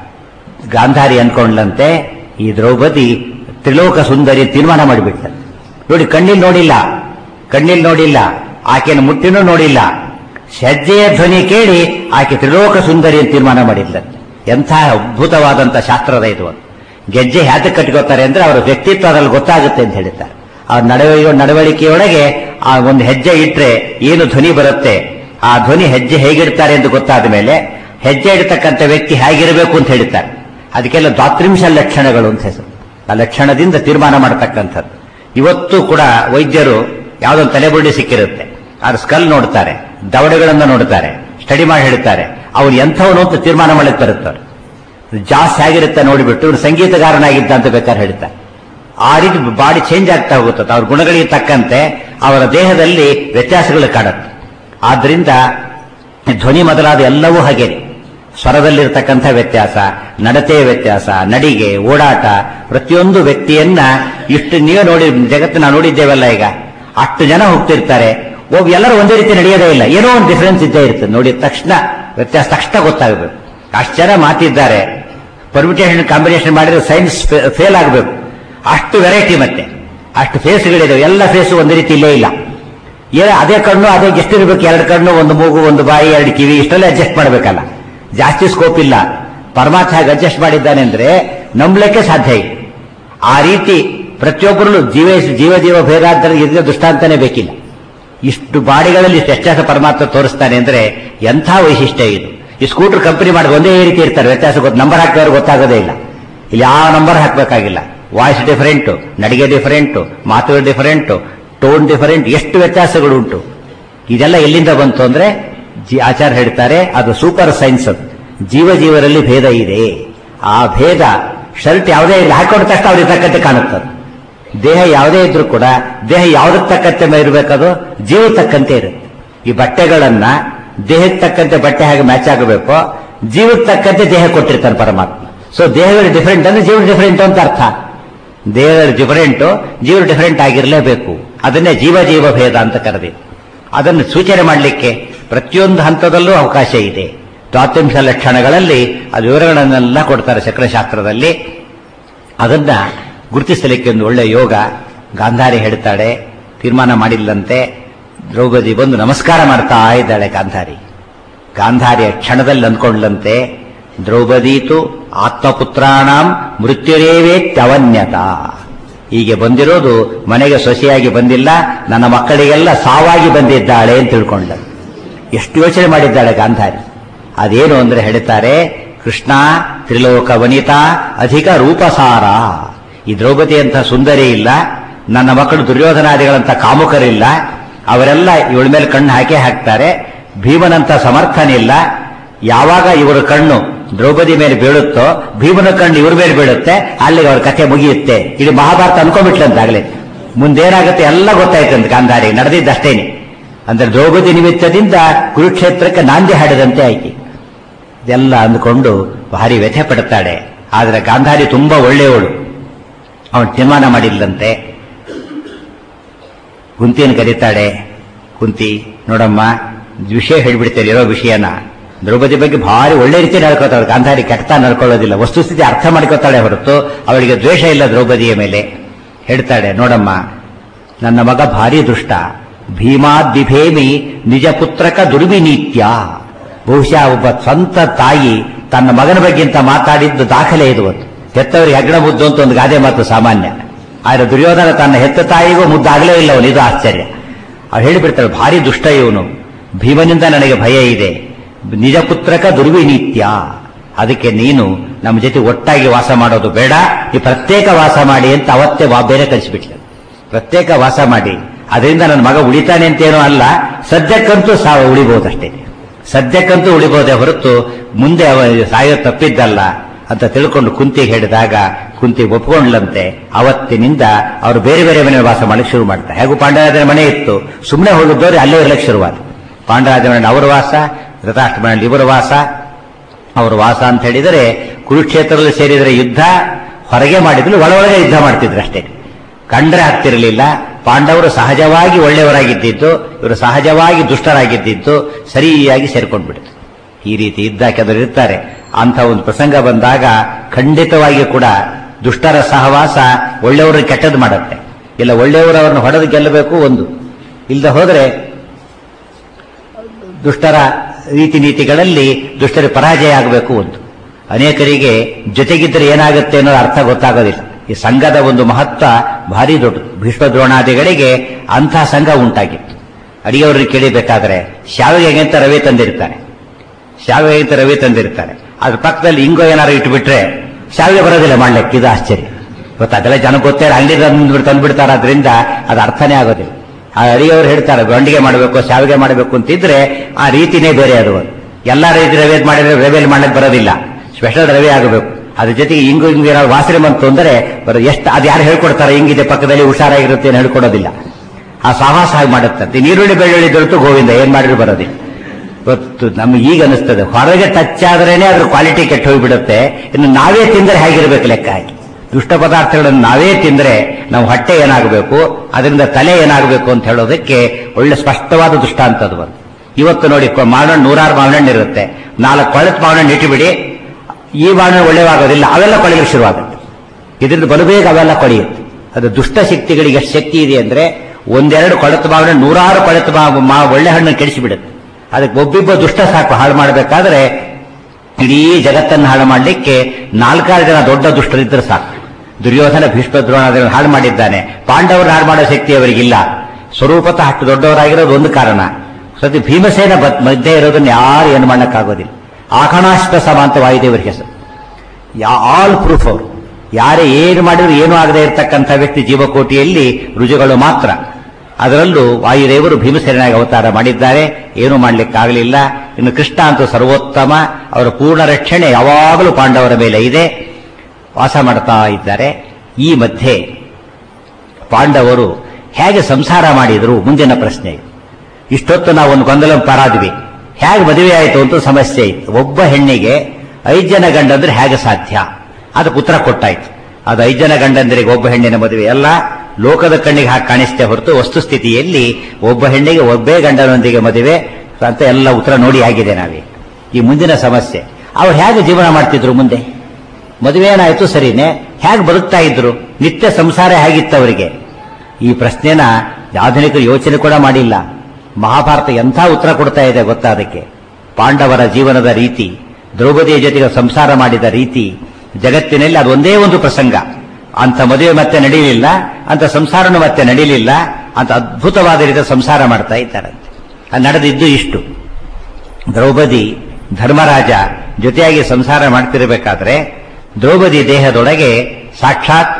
ಗಾಂಧಾರಿ ಅನ್ಕೊಂಡ್ಲಂತೆ ಈ ದ್ರೌಪದಿ ತ್ರಿಲೋಕ ಸುಂದರಿ ತೀರ್ಮಾನ ಮಾಡಿಬಿಟ್ಟ ನೋಡಿ ಕಣ್ಣಿಲ್ ನೋಡಿಲ್ಲ ಕಣ್ಣಿಲ್ ನೋಡಿಲ್ಲ ಆಕೆಯನ್ನು ಮುಟ್ಟಿನೂ ನೋಡಿಲ್ಲ ಹೆಜ್ಜೆಯ ಧ್ವನಿ ಕೇಳಿ ಆಕೆ ತ್ರಿಲೋಕ ಸುಂದರಿ ಅಂತ ತೀರ್ಮಾನ ಮಾಡಿದ್ಲ ಎಂಥ ಅದ್ಭುತವಾದಂಥ ಶಾಸ್ತ್ರದ ಇದು ಒಂದು ಗೆಜ್ಜೆ ಹ್ಯಾತ ಕಟ್ಕೋತಾರೆ ಅಂದ್ರೆ ಅವರ ವ್ಯಕ್ತಿತ್ವ ಅದ್ರಲ್ಲಿ ಗೊತ್ತಾಗುತ್ತೆ ಅಂತ ಹೇಳ್ತಾರೆ ಆ ನಡವಳಿಕೆ ನಡವಳಿಕೆಯೊಳಗೆ ಆ ಒಂದು ಹೆಜ್ಜೆ ಇಟ್ರೆ ಏನು ಧ್ವನಿ ಬರುತ್ತೆ ಆ ಧ್ವನಿ ಹೆಜ್ಜೆ ಹೇಗಿಡ್ತಾರೆ ಎಂದು ಗೊತ್ತಾದ ಮೇಲೆ ಹೆಜ್ಜೆ ಇಡ್ತಕ್ಕಂಥ ವ್ಯಕ್ತಿ ಹೇಗಿರಬೇಕು ಅಂತ ಹೇಳ್ತಾರೆ ಅದಕ್ಕೆಲ್ಲ ದ್ವಾತ್ರಿಂಶ ಲಕ್ಷಣಗಳು ಅಂತ ಹೆಸರು ಆ ಲಕ್ಷಣದಿಂದ ತೀರ್ಮಾನ ಮಾಡತಕ್ಕಂಥದ್ದು ಇವತ್ತು ಕೂಡ ವೈದ್ಯರು ಯಾವುದೊಂದು ತಲೆಬುರುಡಿ ಸಿಕ್ಕಿರುತ್ತೆ ಆದ್ರೆ ಸ್ಕಲ್ ನೋಡ್ತಾರೆ ದವಡೆಗಳನ್ನು ನೋಡ್ತಾರೆ ಸ್ಟಡಿ ಮಾಡಿ ಹೇಳ್ತಾರೆ ಅವ್ರು ಎಂಥವನು ಅಂತ ತೀರ್ಮಾನ ಮಾಡಲಿಕ್ಕೆ ಬರುತ್ತಾರೆ ಜಾಸ್ತಿ ಆಗಿರುತ್ತೆ ನೋಡಿಬಿಟ್ಟು ಇವ್ರು ಸಂಗೀತಗಾರನಾಗಿದ್ದ ಅಂತ ಬೇಕಾದ್ರೆ ಹೇಳ್ತಾರೆ ಆ ರೀತಿ ಬಾಡಿ ಚೇಂಜ್ ಆಗ್ತಾ ಹೋಗುತ್ತದೆ ಅವ್ರ ಗುಣಗಳಿಗೆ ತಕ್ಕಂತೆ ಅವರ ದೇಹದಲ್ಲಿ ವ್ಯತ್ಯಾಸಗಳು ಕಾಣುತ್ತೆ ಆದ್ರಿಂದ ಧ್ವನಿ ಮೊದಲಾದ ಎಲ್ಲವೂ ಹಾಗೇನೆ ಸ್ವರದಲ್ಲಿರ್ತಕ್ಕಂಥ ವ್ಯತ್ಯಾಸ ನಡತೆಯ ವ್ಯತ್ಯಾಸ ನಡಿಗೆ ಓಡಾಟ ಪ್ರತಿಯೊಂದು ವ್ಯಕ್ತಿಯನ್ನ ಇಷ್ಟು ನೀವೇ ನೋಡಿ ಜಗತ್ತು ನಾವು ನೋಡಿದ್ದೇವಲ್ಲ ಈಗ ಅಷ್ಟು ಜನ ಹೋಗ್ತಿರ್ತಾರೆ ಒಬ್ಬ ಎಲ್ಲರೂ ಒಂದೇ ರೀತಿ ನಡೆಯೋದೇ ಇಲ್ಲ ಏನೋ ಒಂದು ಡಿಫರೆನ್ಸ್ ಇದ್ದೇ ಇರ್ತದೆ ನೋಡಿದ ತಕ್ಷಣ ವ್ಯತ್ಯಾಸ ತಕ್ಷಣ ಗೊತ್ತಾಗಬೇಕು ಅಷ್ಟು ಜನ ಮಾತಿದ್ದಾರೆ ಪರ್ಮಿಟೇಷನ್ ಕಾಂಬಿನೇಷನ್ ಮಾಡಿದ್ರೆ ಸೈನ್ಸ್ ಫೇಲ್ ಆಗಬೇಕು ಅಷ್ಟು ವೆರೈಟಿ ಮತ್ತೆ ಅಷ್ಟು ಫೇಸ್ಗಳಿದಾವೆ ಎಲ್ಲ ಫೇಸು ಒಂದೇ ರೀತಿ ಇಲ್ಲೇ ಇಲ್ಲ ಏ ಅದೇ ಕಣ್ಣು ಅದೇ ಎಷ್ಟಿರ್ಬೇಕು ಎರಡು ಕಣ್ಣು ಒಂದು ಮೂಗು ಒಂದು ಬಾಯಿ ಎರಡು ಕಿವಿ ಇಷ್ಟೆಲ್ಲ ಅಡ್ಜಸ್ಟ್ ಮಾಡಬೇಕಲ್ಲ ಜಾಸ್ತಿ ಸ್ಕೋಪ್ ಇಲ್ಲ ಪರಮಾತ್ಮ ಹೇಗೆ ಅಡ್ಜಸ್ಟ್ ಮಾಡಿದ್ದಾನೆ ಅಂದ್ರೆ ನಂಬಲಿಕ್ಕೆ ಸಾಧ್ಯ ಇಲ್ಲ ಆ ರೀತಿ ಪ್ರತಿಯೊಬ್ಬರಲ್ಲೂ ಜೀವ ಜೀವ ಜೀವ ಭೇದಾಂತರ ಇದಕ್ಕೆ ದೃಷ್ಟಾಂತನೇ ಬೇಕಿಲ್ಲ ಇಷ್ಟು ಬಾಡಿಗಳಲ್ಲಿ ಇಷ್ಟು ವ್ಯತ್ಯಾಸ ಪರಮಾತ್ಮ ತೋರಿಸ್ತಾನೆ ಅಂದ್ರೆ ಎಂಥ ವೈಶಿಷ್ಟ್ಯ ಇದು ಈ ಸ್ಕೂಟರ್ ಕಂಪನಿ ಮಾಡಿ ಒಂದೇ ರೀತಿ ಇರ್ತಾರೆ ವ್ಯತ್ಯಾಸ ಗೊತ್ತು ನಂಬರ್ ಹಾಕಿದವ್ರು ಗೊತ್ತಾಗೋದೇ ಇಲ್ಲ ಇಲ್ಲಿ ಯಾವ ನಂಬರ್ ಹಾಕಬೇಕಾಗಿಲ್ಲ ವಾಯ್ಸ್ ಡಿಫರೆಂಟ್ ನಡಿಗೆ ಡಿಫರೆಂಟ್ ಮಾತುಗಳು ಡಿಫರೆಂಟ್ ಟೋನ್ ಡಿಫರೆಂಟ್ ಎಷ್ಟು ವ್ಯತ್ಯಾಸಗಳು ಉಂಟು ಇದೆಲ್ಲ ಎಲ್ಲಿಂದ ಬಂತು ಅಂದ್ರೆ ಜಿ ಆಚಾರ್ಯ ಹೇಳ್ತಾರೆ ಅದು ಸೂಪರ್ ಸೈನ್ಸ್ ಅದು ಜೀವ ಜೀವರಲ್ಲಿ ಭೇದ ಇದೆ ಆ ಭೇದ ಶರ್ಟ್ ಯಾವುದೇ ಇಲ್ಲ ಹಾಕೊಂಡ ತಕ್ಷಣ ಅವ್ರಿಗೆ ತಕ್ಕಂತೆ ಕಾಣುತ್ತದೆ ದೇಹ ಯಾವುದೇ ಇದ್ರೂ ಕೂಡ ದೇಹ ಯಾವುದಕ್ಕೆ ತಕ್ಕಂತೆ ಇರಬೇಕದು ಜೀವ ತಕ್ಕಂತೆ ಇರುತ್ತೆ ಈ ಬಟ್ಟೆಗಳನ್ನ ದೇಹಕ್ಕೆ ತಕ್ಕಂತೆ ಬಟ್ಟೆ ಹಾಗೆ ಮ್ಯಾಚ್ ಆಗಬೇಕು ಜೀವಕ್ಕೆ ತಕ್ಕಂತೆ ದೇಹ ಕೊಟ್ಟಿರ್ತಾನೆ ಪರಮಾತ್ಮ ಸೊ ದೇಹಗಳು ಡಿಫರೆಂಟ್ ಅಂದ್ರೆ ಜೀವ ಡಿಫರೆಂಟ್ ಅಂತ ಅರ್ಥ ದೇಹಗಳು ಡಿಫರೆಂಟ್ ಜೀವ ಡಿಫರೆಂಟ್ ಆಗಿರಲೇಬೇಕು ಅದನ್ನೇ ಜೀವ ಜೀವ ಭೇದ ಅಂತ ಕರೆದಿ ಅದನ್ನು ಸೂಚನೆ ಮಾಡಲಿಕ್ಕೆ ಪ್ರತಿಯೊಂದು ಹಂತದಲ್ಲೂ ಅವಕಾಶ ಇದೆ ದ್ವಾತ್ರಿಂಶ ಲಕ್ಷಣಗಳಲ್ಲಿ ಅದು ವಿವರಗಳನ್ನೆಲ್ಲ ಕೊಡ್ತಾರೆ ಚಕ್ರಶಾಸ್ತ್ರದಲ್ಲಿ ಅದನ್ನ ಗುರುತಿಸಲಿಕ್ಕೆ ಒಂದು ಒಳ್ಳೆ ಯೋಗ ಗಾಂಧಾರಿ ಹೇಳ್ತಾಳೆ ತೀರ್ಮಾನ ಮಾಡಿಲ್ಲಂತೆ ದ್ರೌಪದಿ ಬಂದು ನಮಸ್ಕಾರ ಮಾಡ್ತಾ ಇದ್ದಾಳೆ ಗಾಂಧಾರಿ ಗಾಂಧಾರಿಯ ಕ್ಷಣದಲ್ಲಿ ಅಂದ್ಕೊಂಡ್ಲಂತೆ ದ್ರೌಪದೀತು ಆತ್ಮಪುತ್ರಾಣಂ ಮೃತ್ಯುರೇವೇತ್ಯವನ್ಯತ ಹೀಗೆ ಬಂದಿರೋದು ಮನೆಗೆ ಸೊಸೆಯಾಗಿ ಬಂದಿಲ್ಲ ನನ್ನ ಮಕ್ಕಳಿಗೆಲ್ಲ ಸಾವಾಗಿ ಬಂದಿದ್ದಾಳೆ ಅಂತ ತಿಳ್ಕೊಂಡ ಎಷ್ಟು ಯೋಚನೆ ಮಾಡಿದ್ದಾಳೆ ಗಾಂಧಾರಿ ಅದೇನು ಅಂದ್ರೆ ಹೇಳ್ತಾರೆ ಕೃಷ್ಣ ತ್ರಿಲೋಕ ವನಿತಾ ಅಧಿಕ ರೂಪಸಾರ ಈ ದ್ರೌಪದಿ ಅಂತ ಸುಂದರಿ ಇಲ್ಲ ನನ್ನ ಮಕ್ಕಳು ದುರ್ಯೋಧನಾದಿಗಳಂತ ಕಾಮುಕರಿಲ್ಲ ಅವರೆಲ್ಲ ಇವಳ ಮೇಲೆ ಕಣ್ಣು ಹಾಕೇ ಹಾಕ್ತಾರೆ ಭೀಮನಂತ ಸಮರ್ಥನಿಲ್ಲ ಯಾವಾಗ ಇವರ ಕಣ್ಣು ದ್ರೌಪದಿ ಮೇಲೆ ಬೀಳುತ್ತೋ ಭೀಮನ ಕಣ್ಣು ಇವ್ರ ಮೇಲೆ ಬೀಳುತ್ತೆ ಅಲ್ಲಿಗೆ ಅವ್ರ ಕಥೆ ಮುಗಿಯುತ್ತೆ ಇದು ಮಹಾಭಾರತ ಅನ್ಕೊಂಡ್ಬಿಟ್ಲಂತಾಗ್ಲೇ ಮುಂದೇನಾಗುತ್ತೆ ಎಲ್ಲ ಗೊತ್ತಾಯ್ತಂತ ಗಾಂಧಾರಿ ನಡೆದಿದ್ದಷ್ಟೇನೆ ಅಂದ್ರೆ ದ್ರೌಪದಿ ನಿಮಿತ್ತದಿಂದ ಕುರುಕ್ಷೇತ್ರಕ್ಕೆ ನಾಂದಿ ಹಾಡಿದಂತೆ ಆಯ್ತು ಇದೆಲ್ಲ ಅಂದ್ಕೊಂಡು ಭಾರಿ ವ್ಯಥೆ ಪಡ್ತಾಳೆ ಆದ್ರೆ ಗಾಂಧಾರಿ ತುಂಬಾ ಒಳ್ಳೆಯವಳು ಅವನು ತೀರ್ಮಾನ ಮಾಡಿಲ್ಲಂತೆ ಕುಂತಿನ ಕರೀತಾಳೆ ಕುಂತಿ ನೋಡಮ್ಮ ವಿಷಯ ಹೇಳ್ಬಿಡ್ತೇನೆ ಇರೋ ವಿಷಯನ ದ್ರೌಪದಿ ಬಗ್ಗೆ ಭಾರಿ ಒಳ್ಳೆ ರೀತಿ ನಡ್ಕೋತಾಳೆ ಗಾಂಧಾರಿ ಕೆಟ್ಟ ನಡ್ಕೊಳ್ಳೋದಿಲ್ಲ ವಸ್ತುಸ್ಥಿತಿ ಅರ್ಥ ಮಾಡ್ಕೋತಾಳೆ ಹೊರತು ಅವಳಿಗೆ ದ್ವೇಷ ಇಲ್ಲ ದ್ರೌಪದಿಯ ಮೇಲೆ ಹೇಳ್ತಾಳೆ ನೋಡಮ್ಮ ನನ್ನ ಮಗ ಭಾರಿ ದುಷ್ಟ ಭೀಮಾದ್ವಿಭೇಮಿ ನಿಜ ಪುತ್ರಕ ದುರ್ವಿನೀತ್ಯ ಬಹುಶಃ ಒಬ್ಬ ಸ್ವಂತ ತಾಯಿ ತನ್ನ ಮಗನ ಬಗ್ಗೆ ಅಂತ ಮಾತಾಡಿದ್ದು ದಾಖಲೆ ಇದು ಒಂದು ಹೆತ್ತವರಿಗೆ ಹೆಗ್ಗಣ ಮುದ್ದು ಅಂತ ಒಂದು ಗಾದೆ ಮಾತು ಸಾಮಾನ್ಯ ಆದ್ರೆ ದುರ್ಯೋಧನ ತನ್ನ ಹೆತ್ತ ತಾಯಿಗೂ ಮುದ್ದಾಗಲೇ ಇಲ್ಲ ಅವನು ಇದು ಆಶ್ಚರ್ಯ ಅವ್ರು ಹೇಳಿಬಿಡ್ತಾಳೆ ಭಾರಿ ದುಷ್ಟ ಇವನು ಭೀಮನಿಂದ ನನಗೆ ಭಯ ಇದೆ ನಿಜ ಪುತ್ರಕ ದುರ್ವಿನೀತ್ಯ ಅದಕ್ಕೆ ನೀನು ನಮ್ಮ ಜೊತೆ ಒಟ್ಟಾಗಿ ವಾಸ ಮಾಡೋದು ಬೇಡ ಈ ಪ್ರತ್ಯೇಕ ವಾಸ ಮಾಡಿ ಅಂತ ಅವತ್ತೇ ವಾ ಬೇರೆ ಕಳಿಸಿಬಿಟ್ಲು ಪ್ರತ್ಯೇಕ ವಾಸ ಮಾಡಿ ಅದರಿಂದ ನನ್ನ ಮಗ ಉಳಿತಾನೆ ಅಂತೇನೂ ಅಲ್ಲ ಸದ್ಯಕ್ಕಂತೂ ಸಾವ ಉಳಿಬಹುದಷ್ಟೇ ಸದ್ಯಕ್ಕಂತೂ ಉಳಿಬಹುದೇ ಹೊರತು ಮುಂದೆ ಅವ ಸಾಯೋ ತಪ್ಪಿದ್ದಲ್ಲ ಅಂತ ತಿಳ್ಕೊಂಡು ಕುಂತಿ ಹೇಳಿದಾಗ ಕುಂತಿ ಒಪ್ಕೊಂಡ್ಲಂತೆ ಅವತ್ತಿನಿಂದ ಅವರು ಬೇರೆ ಬೇರೆ ಮನೆ ವಾಸ ಮಾಡಲಿಕ್ಕೆ ಶುರು ಮಾಡ್ತಾರೆ ಹೇಗೂ ಪಾಂಡರಾಜನ ಮನೆ ಇತ್ತು ಸುಮ್ಮನೆ ಹೋಗಿದ್ದವ್ರು ಅಲ್ಲೇ ಇರಲಿಕ್ಕೆ ಶುರುವಾದ ಪಾಂಡರಾಜನ ಮನೆ ಅವರ ವಾಸ ಧೃತರಾಷ್ಟ್ರ ಮನೆಯಲ್ಲಿ ಇವರ ವಾಸ ಅವರ ವಾಸ ಅಂತ ಹೇಳಿದರೆ ಕುರುಕ್ಷೇತ್ರದಲ್ಲಿ ಸೇರಿದರೆ ಯುದ್ಧ ಹೊರಗೆ ಮಾಡಿದ್ರು ಒಳೊಳಗೆ ಯುದ್ಧ ಮಾಡ್ತಿದ್ರು ಅಷ್ಟೇ ಕಂಡ್ರೆ ಆಗ್ತಿರಲಿಲ್ಲ ಪಾಂಡವರು ಸಹಜವಾಗಿ ಒಳ್ಳೆಯವರಾಗಿದ್ದಿದ್ದು ಇವರು ಸಹಜವಾಗಿ ದುಷ್ಟರಾಗಿದ್ದಿದ್ದು ಸರಿಯಾಗಿ ಸೇರ್ಕೊಂಡ್ಬಿಡ್ತು ಈ ರೀತಿ ಇದ್ದ ಕೆಲವರು ಇರ್ತಾರೆ ಅಂತ ಒಂದು ಪ್ರಸಂಗ ಬಂದಾಗ ಖಂಡಿತವಾಗಿ ಕೂಡ ದುಷ್ಟರ ಸಹವಾಸ ಒಳ್ಳೆಯವ್ರಿಗೆ ಕೆಟ್ಟದ್ದು ಮಾಡುತ್ತೆ ಇಲ್ಲ ಒಳ್ಳೆಯವರು ಅವ್ರನ್ನ ಹೊಡೆದು ಗೆಲ್ಲಬೇಕು ಒಂದು ಇಲ್ಲದೆ ಹೋದ್ರೆ ದುಷ್ಟರ ರೀತಿ ನೀತಿಗಳಲ್ಲಿ ದುಷ್ಟರ ಪರಾಜಯ ಆಗಬೇಕು ಒಂದು ಅನೇಕರಿಗೆ ಜೊತೆಗಿದ್ದರೆ ಏನಾಗುತ್ತೆ ಅನ್ನೋ ಅರ್ಥ ಗೊತ್ತಾಗೋದಿಲ್ಲ ಈ ಸಂಘದ ಒಂದು ಮಹತ್ವ ಭಾರಿ ದೊಡ್ಡದು ಭೀಷ್ಮ ದ್ರೋಣಾದಿಗಳಿಗೆ ಅಂತಹ ಸಂಘ ಉಂಟಾಗಿತ್ತು ಅಡಿಗೆಯವ್ರಿಗೆ ಕೇಳಿಬೇಕಾದ್ರೆ ಶಾವಿಗೆ ಅಂತ ರವೆ ತಂದಿರ್ತಾರೆ ಶಾವಿಗೆ ಅಂತ ರವೆ ತಂದಿರ್ತಾರೆ ಅದ್ರ ಪಕ್ಕದಲ್ಲಿ ಹಿಂಗೋ ಏನಾರು ಇಟ್ಬಿಟ್ರೆ ಶಾವಿಗೆ ಬರೋದಿಲ್ಲ ಮಾಡ್ಲಿಕ್ಕೆ ಇದು ಆಶ್ಚರ್ಯ ಗೊತ್ತಾ ಅದೆಲ್ಲ ಜನ ಗೊತ್ತೇ ಅಂಗಡಿ ತಂದ್ಬಿಡ್ತಾರೆ ಅದರಿಂದ ಅದು ಅರ್ಥನೇ ಆಗೋದಿಲ್ಲ ಆ ಅಡಿಗೆಯವರು ಹೇಳ್ತಾರೆ ಗಂಡಿಗೆ ಮಾಡಬೇಕು ಶಾವಿಗೆ ಮಾಡಬೇಕು ಅಂತಿದ್ರೆ ಆ ರೀತಿನೇ ಬೇರೆ ಅದು ಎಲ್ಲಾ ರೀತಿ ರವೆ ಮಾಡಿದ್ರೆ ರವೆಯಲ್ಲಿ ಮಾಡ್ಲಿಕ್ಕೆ ಬರೋದಿಲ್ಲ ಸ್ಪೆಷಲ್ ರವೆ ಆಗಬೇಕು ಅದ್ರ ಜೊತೆಗೆ ಹಿಂಗು ಹಿಂಗು ಏನಾದ್ರು ವಾಸನೆ ಬಂತು ಅಂದ್ರೆ ಬರೋ ಎಷ್ಟು ಅದು ಯಾರು ಹೇಳ್ಕೊಡ್ತಾರೆ ಹಿಂಗಿದೆ ಪಕ್ಕದಲ್ಲಿ ಹುಷಾರಾಗಿರುತ್ತೆ ಅಂತ ಹೇಳ್ಕೊಡೋದಿಲ್ಲ ಆ ಸಾಹಸ ಹಾಗೆ ಮಾಡುತ್ತೆ ನೀರುಳ್ಳಿ ಬೆಳ್ಳುಳ್ಳಿ ದೊರೆತು ಗೋವಿಂದ ಏನ್ ಮಾಡಿದ್ರು ಬರೋದಿಲ್ಲ ಇವತ್ತು ನಮ್ಗೆ ಈಗ ಅನಿಸ್ತದೆ ಹೊರಗೆ ಟಚ್ ಆದ್ರೇನೆ ಅದ್ರ ಕ್ವಾಲಿಟಿ ಕೆಟ್ಟ ಹೋಗ್ಬಿಡುತ್ತೆ ಇನ್ನು ನಾವೇ ತಿಂದರೆ ಹೇಗಿರ್ಬೇಕು ಲೆಕ್ಕ ಹಾಕಿ ದುಷ್ಟ ಪದಾರ್ಥಗಳನ್ನು ನಾವೇ ತಿಂದ್ರೆ ನಾವು ಹೊಟ್ಟೆ ಏನಾಗಬೇಕು ಅದರಿಂದ ತಲೆ ಏನಾಗಬೇಕು ಅಂತ ಹೇಳೋದಕ್ಕೆ ಒಳ್ಳೆ ಸ್ಪಷ್ಟವಾದ ದೃಷ್ಟಾಂತ ಅದು ಬಂದು ಇವತ್ತು ನೋಡಿ ಮಾವಿನ ನೂರಾರು ಮಾವಿನಣ್ಣು ಇರುತ್ತೆ ನಾಲ್ಕು ಕೊಳೆತ ಮಾವಿನಣ್ಣು ಇಟ್ಟುಬಿಡಿ ಈ ಮಾವಿನ ಒಳ್ಳೆವಾಗೋದಿಲ್ಲ ಅವೆಲ್ಲ ಕೊಳೆಯಲು ಶುರುವಾಗುತ್ತೆ ಇದರಿಂದ ಬಲು ಬೇಗ ಅವೆಲ್ಲ ಕೊಳೆಯುತ್ತೆ ಅದು ದುಷ್ಟ ಶಕ್ತಿಗಳಿಗೆ ಎಷ್ಟು ಶಕ್ತಿ ಇದೆ ಅಂದ್ರೆ ಒಂದೆರಡು ಕೊಳೆತ ಮಾವಿನ ನೂರಾರು ಕೊಳೆತ ಮಾ ಒಳ್ಳೆ ಹಣ್ಣು ಕೆಡಿಸಿಬಿಡುತ್ತೆ ಅದಕ್ಕೆ ಒಬ್ಬಿಬ್ಬ ದುಷ್ಟ ಸಾಕು ಹಾಳು ಮಾಡಬೇಕಾದ್ರೆ ಇಡೀ ಜಗತ್ತನ್ನು ಹಾಳು ಮಾಡಲಿಕ್ಕೆ ನಾಲ್ಕಾರು ಜನ ದೊಡ್ಡ ದುಷ್ಟರಿದ್ದರೆ ಸಾಕು ದುರ್ಯೋಧನ ಭೀಷ್ಮ ದ್ರೋಣಾದಿಗಳನ್ನು ಹಾಳು ಮಾಡಿದ್ದಾನೆ ಪಾಂಡವರು ಹಾಳು ಮಾಡೋ ಶಕ್ತಿ ಅವರಿಗಿಲ್ಲ ಸ್ವರೂಪತಃ ಅಷ್ಟು ದೊಡ್ಡವರಾಗಿರೋದು ಒಂದು ಕಾರಣ ಸತಿ ಭೀಮಸೇನ ಮಧ್ಯೆ ಇರೋದನ್ನ ಯಾರು ಏನು ಮಾಡಕ್ಕಾಗೋದಿಲ್ಲ ಆಕಣಾಷ್ಟ ಸಮ ಅಂತ ವಾಯುದೇವರಿಗೆ ಹೆಸರು ಆಲ್ ಪ್ರೂಫ್ ಅವರು ಯಾರೇ ಏನು ಮಾಡಿದ್ರು ಏನೂ ಆಗದೆ ಇರತಕ್ಕಂಥ ವ್ಯಕ್ತಿ ಜೀವಕೋಟಿಯಲ್ಲಿ ರುಜುಗಳು ಮಾತ್ರ ಅದರಲ್ಲೂ ವಾಯುದೇವರು ಭೀಮಸೇನಾಗಿ ಅವತಾರ ಮಾಡಿದ್ದಾರೆ ಏನೂ ಮಾಡಲಿಕ್ಕಾಗಲಿಲ್ಲ ಇನ್ನು ಕೃಷ್ಣ ಅಂತೂ ಸರ್ವೋತ್ತಮ ಅವರ ಪೂರ್ಣ ರಕ್ಷಣೆ ಯಾವಾಗಲೂ ಪಾಂಡವರ ಮೇಲೆ ಇದೆ ವಾಸ ಮಾಡ್ತಾ ಇದ್ದಾರೆ ಈ ಮಧ್ಯೆ ಪಾಂಡವರು ಹೇಗೆ ಸಂಸಾರ ಮಾಡಿದರು ಮುಂದಿನ ಪ್ರಶ್ನೆ ಇಷ್ಟೊತ್ತು ನಾವು ಒಂದು ಗೊಂದಲ ಪಾರಾದ್ವಿ ಹೇಗೆ ಮದುವೆ ಆಯಿತು ಅಂತ ಸಮಸ್ಯೆ ಇತ್ತು ಒಬ್ಬ ಹೆಣ್ಣಿಗೆ ಐದು ಜನ ಗಂಡಂದ್ರೆ ಹೇಗೆ ಸಾಧ್ಯ ಅದಕ್ಕೆ ಉತ್ತರ ಕೊಟ್ಟಾಯ್ತು ಅದು ಐದು ಜನ ಗಂಡಂದರಿಗೆ ಒಬ್ಬ ಹೆಣ್ಣಿನ ಮದುವೆ ಅಲ್ಲ ಲೋಕದ ಕಣ್ಣಿಗೆ ಹಾಕಿ ಕಾಣಿಸ್ತೇ ಹೊರತು ವಸ್ತುಸ್ಥಿತಿಯಲ್ಲಿ ಒಬ್ಬ ಹೆಣ್ಣಿಗೆ ಒಬ್ಬೇ ಗಂಡನೊಂದಿಗೆ ಮದುವೆ ಅಂತ ಎಲ್ಲ ಉತ್ತರ ನೋಡಿ ಆಗಿದೆ ನಾವೇ ಈ ಮುಂದಿನ ಸಮಸ್ಯೆ ಅವ್ರು ಹೇಗೆ ಜೀವನ ಮಾಡ್ತಿದ್ರು ಮುಂದೆ ಮದುವೆ ಏನಾಯ್ತು ಸರಿನೇ ಹೇಗೆ ಬದುಕ್ತಾ ಇದ್ರು ನಿತ್ಯ ಸಂಸಾರ ಹೇಗಿತ್ತು ಅವರಿಗೆ ಈ ಪ್ರಶ್ನೆನ ಆಧುನಿಕರು ಯೋಚನೆ ಕೂಡ ಮಾಡಿಲ್ಲ ಮಹಾಭಾರತ ಎಂಥ ಉತ್ತರ ಕೊಡ್ತಾ ಇದೆ ಗೊತ್ತಾ ಅದಕ್ಕೆ ಪಾಂಡವರ ಜೀವನದ ರೀತಿ ದ್ರೌಪದಿಯ ಜೊತೆಗೆ ಸಂಸಾರ ಮಾಡಿದ ರೀತಿ ಜಗತ್ತಿನಲ್ಲಿ ಅದೊಂದೇ ಒಂದು ಪ್ರಸಂಗ ಅಂತ ಮದುವೆ ಮತ್ತೆ ನಡೀಲಿಲ್ಲ ಅಂತ ಸಂಸಾರನು ಮತ್ತೆ ನಡೀಲಿಲ್ಲ ಅಂತ ಅದ್ಭುತವಾದ ರೀತಿಯ ಸಂಸಾರ ಮಾಡ್ತಾ ಇದ್ದಾರಂತೆ ಅದು ನಡೆದಿದ್ದು ಇಷ್ಟು ದ್ರೌಪದಿ ಧರ್ಮರಾಜ ಜೊತೆಯಾಗಿ ಸಂಸಾರ ಮಾಡ್ತಿರಬೇಕಾದ್ರೆ ದ್ರೌಪದಿ ದೇಹದೊಳಗೆ ಸಾಕ್ಷಾತ್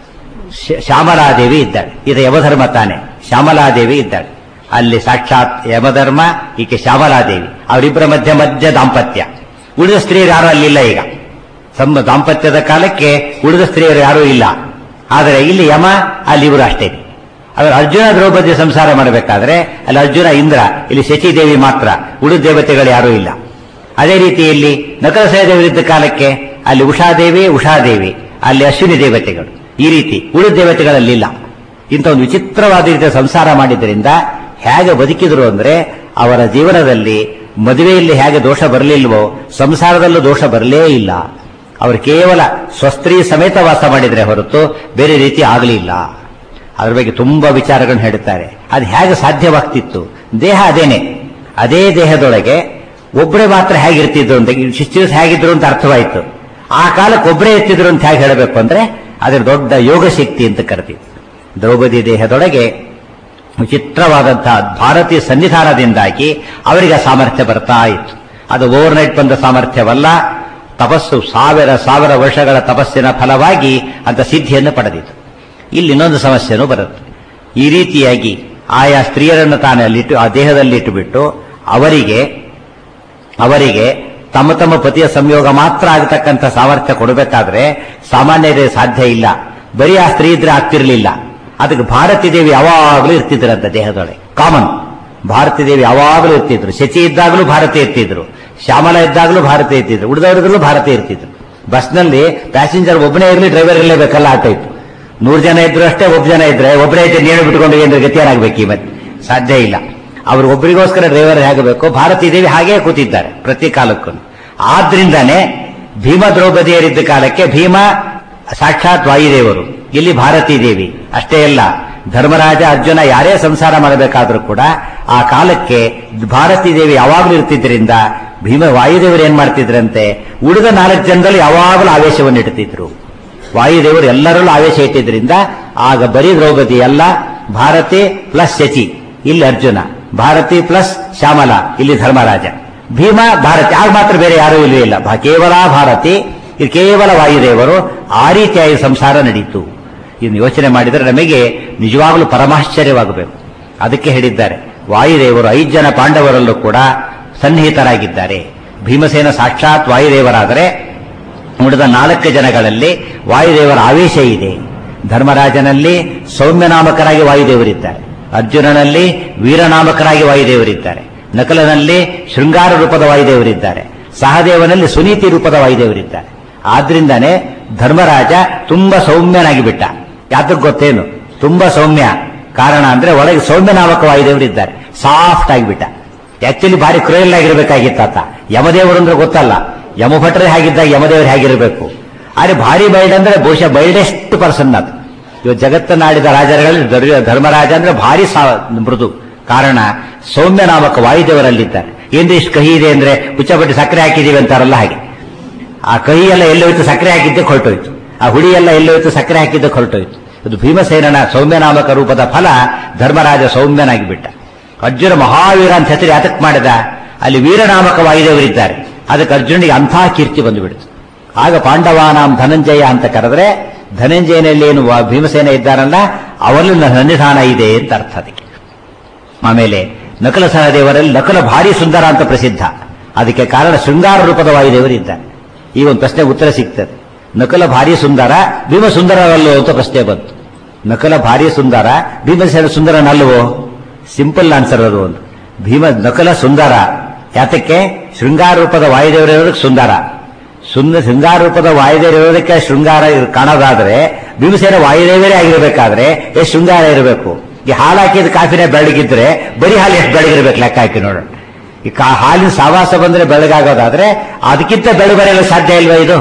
ಶ- ಶ್ಯಾಮಲಾದೇವಿ ಇದ್ದಾಳೆ ಇದು ಯಮಧರ್ಮ ತಾನೆ ಶ್ಯಾಮಲಾದೇವಿ ಇದ್ದಾಳೆ ಅಲ್ಲಿ ಸಾಕ್ಷಾತ್ ಯಮಧರ್ಮ ಈಕೆ ಶ್ಯಾಮಲಾದೇವಿ ಅವರಿಬ್ಬರ ಮಧ್ಯ ಮಧ್ಯ ದಾಂಪತ್ಯ ಉಳಿದ ಸ್ತ್ರೀಯರು ಯಾರು ಅಲ್ಲಿಲ್ಲ ಈಗ ತಮ್ಮ ದಾಂಪತ್ಯದ ಕಾಲಕ್ಕೆ ಉಳಿದ ಸ್ತ್ರೀಯರು ಯಾರೂ ಇಲ್ಲ ಆದರೆ ಇಲ್ಲಿ ಯಮ ಅಲ್ಲಿ ಇವರು ಅಷ್ಟೇ ಅವರು ಅರ್ಜುನ ದ್ರೌಪದಿ ಸಂಸಾರ ಮಾಡಬೇಕಾದ್ರೆ ಅಲ್ಲಿ ಅರ್ಜುನ ಇಂದ್ರ ಇಲ್ಲಿ ಶಚಿದೇವಿ ಮಾತ್ರ ಉಳಿದ ದೇವತೆಗಳು ಯಾರೂ ಇಲ್ಲ ಅದೇ ರೀತಿಯಲ್ಲಿ ನಕಲ ಸಹದೇವರಿದ್ದ ಕಾಲಕ್ಕೆ ಅಲ್ಲಿ ಉಷಾದೇವಿ ಉಷಾದೇವಿ ಅಲ್ಲಿ ಅಶ್ವಿನಿ ದೇವತೆಗಳು ಈ ರೀತಿ ಉಳಿದ ದೇವತೆಗಳಲ್ಲಿಲ್ಲ ಇಂಥ ಒಂದು ವಿಚಿತ್ರವಾದ ರೀತಿಯ ಸಂಸಾರ ಮಾಡಿದ್ರಿಂದ ಹೇಗೆ ಬದುಕಿದ್ರು ಅಂದ್ರೆ ಅವರ ಜೀವನದಲ್ಲಿ ಮದುವೆಯಲ್ಲಿ ಹೇಗೆ ದೋಷ ಬರಲಿಲ್ವೋ ಸಂಸಾರದಲ್ಲೂ ದೋಷ ಬರಲೇ ಇಲ್ಲ ಅವರು ಕೇವಲ ಸ್ವಸ್ತ್ರೀ ಸಮೇತ ವಾಸ ಮಾಡಿದ್ರೆ ಹೊರತು ಬೇರೆ ರೀತಿ ಆಗಲಿಲ್ಲ ಅದ್ರ ಬಗ್ಗೆ ತುಂಬಾ ವಿಚಾರಗಳನ್ನು ಹೇಳುತ್ತಾರೆ ಅದು ಹೇಗೆ ಸಾಧ್ಯವಾಗ್ತಿತ್ತು ದೇಹ ಅದೇನೆ ಅದೇ ದೇಹದೊಳಗೆ ಒಬ್ಬರೇ ಮಾತ್ರ ಹೇಗಿರ್ತಿದ್ರು ಅಂತ ಶಿಷ್ಯರು ಹೇಗಿದ್ರು ಅಂತ ಅರ್ಥವಾಯಿತು ಆ ಕಾಲಕ್ಕೆ ಒಬ್ಬರೇ ಇರ್ತಿದ್ರು ಅಂತ ಹೇಗೆ ಹೇಳಬೇಕು ಅಂದ್ರೆ ಅದರ ದೊಡ್ಡ ಯೋಗ ಶಕ್ತಿ ಅಂತ ಕರೆದಿತ್ತು ದ್ರೌಪದಿ ದೇಹದೊಳಗೆ ವಿಚಿತ್ರವಾದಂತಹ ಭಾರತೀಯ ಸನ್ನಿಧಾನದಿಂದಾಗಿ ಅವರಿಗೆ ಆ ಸಾಮರ್ಥ್ಯ ಬರ್ತಾ ಇತ್ತು ಅದು ಓವರ್ ನೈಟ್ ಬಂದ ಸಾಮರ್ಥ್ಯವಲ್ಲ ತಪಸ್ಸು ಸಾವಿರ ಸಾವಿರ ವರ್ಷಗಳ ತಪಸ್ಸಿನ ಫಲವಾಗಿ ಅಂತ ಸಿದ್ಧಿಯನ್ನು ಪಡೆದಿತ್ತು ಇಲ್ಲಿ ಇನ್ನೊಂದು ಸಮಸ್ಯೆನೂ ಬರುತ್ತೆ ಈ ರೀತಿಯಾಗಿ ಆಯಾ ಸ್ತ್ರೀಯರನ್ನು ತಾನೇ ಅಲ್ಲಿಟ್ಟು ಆ ದೇಹದಲ್ಲಿಟ್ಟು ಬಿಟ್ಟು ಅವರಿಗೆ ಅವರಿಗೆ ತಮ್ಮ ತಮ್ಮ ಪತಿಯ ಸಂಯೋಗ ಮಾತ್ರ ಆಗತಕ್ಕಂಥ ಸಾಮರ್ಥ್ಯ ಕೊಡಬೇಕಾದ್ರೆ ಸಾಮಾನ್ಯರೇ ಸಾಧ್ಯ ಇಲ್ಲ ಬರೀ ಆ ಸ್ತ್ರೀ ಇದ್ರೆ ಆಗ್ತಿರ್ಲಿಲ್ಲ ಅದಕ್ಕೆ ಭಾರತೀ ದೇವಿ ಯಾವಾಗಲೂ ಇರ್ತಿದ್ರಂತ ದೇಹದೊಳಗೆ ಕಾಮನ್ ಭಾರತೀ ದೇವಿ ಯಾವಾಗಲೂ ಇರ್ತಿದ್ರು ಶಚಿ ಇದ್ದಾಗಲೂ ಭಾರತಿ ಇರ್ತಿದ್ರು ಶ್ಯಾಮಲ ಇದ್ದಾಗಲೂ ಭಾರತಿ ಇರ್ತಿದ್ರು ಉಳಿದವರಿಗೂ ಭಾರತಿ ಇರ್ತಿದ್ರು ಬಸ್ನಲ್ಲಿ ಪ್ಯಾಸೆಂಜರ್ ಒಬ್ಬನೇ ಇರಲಿ ಡ್ರೈವರ್ ಇರಲೇಬೇಕಲ್ಲ ಆ ಟೈಪ್ ನೂರು ಜನ ಇದ್ರು ಅಷ್ಟೇ ಒಬ್ಬ ಜನ ಇದ್ರೆ ಒಬ್ಬರೇ ಇದ್ರೆ ನೇಣು ಬಿಟ್ಕೊಂಡು ಏನ್ರ ಗತಿಯರಾಗಬೇಕು ಈ ಮತ್ತೆ ಸಾಧ್ಯ ಇಲ್ಲ ಅವರು ಒಬ್ಬರಿಗೋಸ್ಕರ ಡ್ರೈವರ್ ಹೇಗಬೇಕು ಭಾರತೀ ದೇವಿ ಹಾಗೇ ಕೂತಿದ್ದಾರೆ ಪ್ರತಿ ಕಾಲಕ್ಕೂ ಆದ್ರಿಂದಾನೇ ಭೀಮ ದ್ರೌಪದಿಯರಿದ್ದ ಕಾಲಕ್ಕೆ ಭೀಮ ಸಾಕ್ಷಾತ್ ವಾಯುದೇವರು ಇಲ್ಲಿ ಭಾರತೀ ದೇವಿ ಅಷ್ಟೇ ಅಲ್ಲ ಧರ್ಮರಾಜ ಅರ್ಜುನ ಯಾರೇ ಸಂಸಾರ ಮಾಡಬೇಕಾದ್ರೂ ಕೂಡ ಆ ಕಾಲಕ್ಕೆ ಭಾರತೀ ದೇವಿ ಯಾವಾಗಲೂ ಇರ್ತಿದ್ರಿಂದ ಭೀಮ ವಾಯುದೇವರು ಏನ್ ಮಾಡ್ತಿದ್ರಂತೆ ಉಳಿದ ನಾಲ್ಕು ಜನದಲ್ಲಿ ಯಾವಾಗಲೂ ಆವೇಶವನ್ನು ಇಡ್ತಿದ್ರು ವಾಯುದೇವರು ಎಲ್ಲರಲ್ಲೂ ಆವೇಶ ಇಟ್ಟಿದ್ರಿಂದ ಆಗ ಬರೀ ದ್ರೌಪದಿ ಅಲ್ಲ ಭಾರತಿ ಪ್ಲಸ್ ಶಚಿ ಇಲ್ಲಿ ಅರ್ಜುನ ಭಾರತಿ ಪ್ಲಸ್ ಶ್ಯಾಮಲ ಇಲ್ಲಿ ಧರ್ಮರಾಜ ಭೀಮ ಭಾರತಿ ಆಗ ಮಾತ್ರ ಬೇರೆ ಯಾರೂ ಇಲ್ಲವೇ ಇಲ್ಲ ಭಾ- ಕೇವಲ ಭಾರತಿ ಇದು ಕೇವಲ ವಾಯುದೇವರು ಆ ರೀತಿಯಾಗಿ ಸಂಸಾರ ನಡೀತು ಇನ್ನು ಯೋಚನೆ ಮಾಡಿದರೆ ನಮಗೆ ನಿಜವಾಗಲೂ ಪರಮಾಶ್ಚರ್ಯವಾಗಬೇಕು ಅದಕ್ಕೆ ಹೇಳಿದ್ದಾರೆ ವಾಯುದೇವರು ಐದು ಜನ ಪಾಂಡವರಲ್ಲೂ ಕೂಡ ಸನ್ನಿಹಿತರಾಗಿದ್ದಾರೆ ಭೀಮಸೇನ ಸಾಕ್ಷಾತ್ ವಾಯುದೇವರಾದರೆ ಉಳಿದ ನಾಲ್ಕು ಜನಗಳಲ್ಲಿ ವಾಯುದೇವರ ಆವೇಶ ಇದೆ ಧರ್ಮರಾಜನಲ್ಲಿ ಸೌಮ್ಯನಾಮಕರಾಗಿ ವಾಯುದೇವರಿದ್ದಾರೆ ಅರ್ಜುನನಲ್ಲಿ ವೀರನಾಮಕರಾಗಿ ವಾಯುದೇವರಿದ್ದಾರೆ ನಕಲನಲ್ಲಿ ಶೃಂಗಾರ ರೂಪದ ವಾಯುದೇವರಿದ್ದಾರೆ ಸಹದೇವನಲ್ಲಿ ಸುನೀತಿ ರೂಪದ ವಾಯುದೇವರಿದ್ದಾರೆ ಆದ್ರಿಂದಾನೇ ಧರ್ಮರಾಜ ತುಂಬಾ ಸೌಮ್ಯನಾಗಿ ಬಿಟ್ಟ ಯಾತಕ್ಕೆ ಗೊತ್ತೇನು ತುಂಬಾ ಸೌಮ್ಯ ಕಾರಣ ಅಂದ್ರೆ ಒಳಗೆ ಸೌಮ್ಯನಾಮಕ ವಾಯುದೇವರಿದ್ದಾರೆ ಸಾಫ್ಟ್ ಆಗಿಬಿಟ್ಟ ಆಕ್ಚುಲಿ ಭಾರಿ ಕ್ರೂಯಲ್ ಆಗಿರ್ಬೇಕಾಗಿತ್ತಾತ ಯಮದೇವರು ಅಂದ್ರೆ ಗೊತ್ತಲ್ಲ ಯಮಭಟ್ರೆ ಹೇಗಿದ್ದಾಗ ಯಮದೇವರು ಹೇಗಿರಬೇಕು ಆದ್ರೆ ಭಾರಿ ಬೈಲ್ಡ್ ಅಂದ್ರೆ ಬಹುಶಃ ಬೈಲ್ಡೆಸ್ಟ್ ಪರ್ಸನ್ ಅದು ಇವತ್ತು ಜಗತ್ತನ್ನಾಡಿದ ರಾಜರಲ್ಲಿ ಧರ್- ಧರ್ಮರಾಜ ಅಂದ್ರೆ ಭಾರಿ ಸಾ- ಮೃದು ಕಾರಣ ಸೌಮ್ಯ ನಾಮಕ ವಾಯುದೇವರಲ್ಲಿದ್ದಾರೆ ಏನ್ರಿ ಇಷ್ಟು ಕಹಿ ಇದೆ ಅಂದ್ರೆ ಹುಚ್ಚಪಟ್ಟಿ ಸಕ್ಕರೆ ಹಾಕಿದೀವಿ ಅಂತಾರಲ್ಲ ಹಾಗೆ ಆ ಕಹಿ ಎಲ್ಲ ಎಲ್ಲೋಯ್ತು ಸಕ್ಕರೆ ಹಾಕಿದ್ದಕ್ಕೆ ಹೊರಟೋಯ್ತು ಆ ಹುಡಿ ಎಲ್ಲ ಎಲ್ಲೋಯ್ತು ಸಕ್ಕರೆ ಹಾಕಿದ್ದಕ್ಕೆ ಹೊರಟೋಯ್ತು ಇದು ಭೀಮಸೇನನ ಸೌಮ್ಯನಾಮಕ ರೂಪದ ಫಲ ಧರ್ಮರಾಜ ಸೌಮ್ಯನಾಗಿ ಬಿಟ್ಟ ಅರ್ಜುನ ಮಹಾವೀರ ಅಂತ ಹೆಸರು ಯಾತಕ್ ಮಾಡಿದ ಅಲ್ಲಿ ವೀರನಾಮಕ ವಾಯುದೇವರಿದ್ದಾರೆ ಅದಕ್ಕೆ ಅರ್ಜುನಿಗೆ ಅಂಥ ಕೀರ್ತಿ ಬಂದುಬಿಡ್ತು ಆಗ ಪಾಂಡವಾನಾಂ ಧನಂಜಯ ಅಂತ ಕರೆದ್ರೆ ಧನಂಜಯನಲ್ಲಿ ಏನು ವಾ- ಭೀಮಸೇನ ಇದ್ದಾರಲ್ಲ ಅವರಲ್ಲಿ ನನ್ನ ಸನ್ನಿಧಾನ ಇದೆ ಅಂತ ಅರ್ಥ ಅದಕ್ಕೆ ಆಮೇಲೆ ನಕಲ ಸಹದೇವರಲ್ಲಿ ನಕಲ ಭಾರಿ ಸುಂದರ ಅಂತ ಪ್ರಸಿದ್ಧ ಅದಕ್ಕೆ ಕಾರಣ ಶೃಂಗಾರ ರೂಪದ ವಾಯುದೇವರಿದ್ದಾರೆ ಈ ಒಂದು ಪ್ರಶ್ನೆ ಉತ್ತರ ಸಿಗ್ತದೆ ನಕಲ ಭಾರಿ ಸುಂದರ ಭೀಮ ಸುಂದರವಲ್ಲೋ ಅಂತ ಪ್ರಶ್ನೆ ಬಂತು ನಕಲ ಭಾರಿ ಸುಂದರ ಭೀಮಸೇನ ಸುಂದರನಲ್ವೋ ಸಿಂಪಲ್ ಆನ್ಸರ್ ಅದು ಒಂದು ಭೀಮ ನಕಲ ಸುಂದರ ಯಾತಕ್ಕೆ ಶೃಂಗಾರ ರೂಪದ ವಾಯುದೇವರಿರೋದಕ್ಕೆ ಸುಂದರ ಸುಂದ ಶೃಂಗಾರ ರೂಪದ ವಾಯುದೇವರಿರೋದಕ್ಕೆ ಶೃಂಗಾರ ಇರ್- ಕಾಣೋದಾದ್ರೆ ಭೀಮಸೇನ ವಾಯುದೇವರೇ ಆಗಿರಬೇಕಾದ್ರೆ ಎಷ್ಟು ಶೃಂಗಾರ ಇರಬೇಕು ಈ ಹಾಲು ಹಾಕಿದ ಕಾಫಿನೇ ಬೆಳಗಿದ್ರೆ ಬರೀ ಹಾಲು ಎಷ್ಟು ಬೆಳಗಿರ್ಬೇಕು ಲೆಕ್ಕ ಹಾಕಿ ನೋಡೋಣ ಈ ಕಾ- ಹಾಲಿನ ಸಾವಾಸ ಬಂದ್ರೆ ಬೆಳಗಾಗೋದಾದ್ರೆ ಅದಕ್ಕಿಂತ ಬೆಳగు ಬರೆಯಲು ಸಾಧ್ಯ ಇಲ್ವಾ ಇದು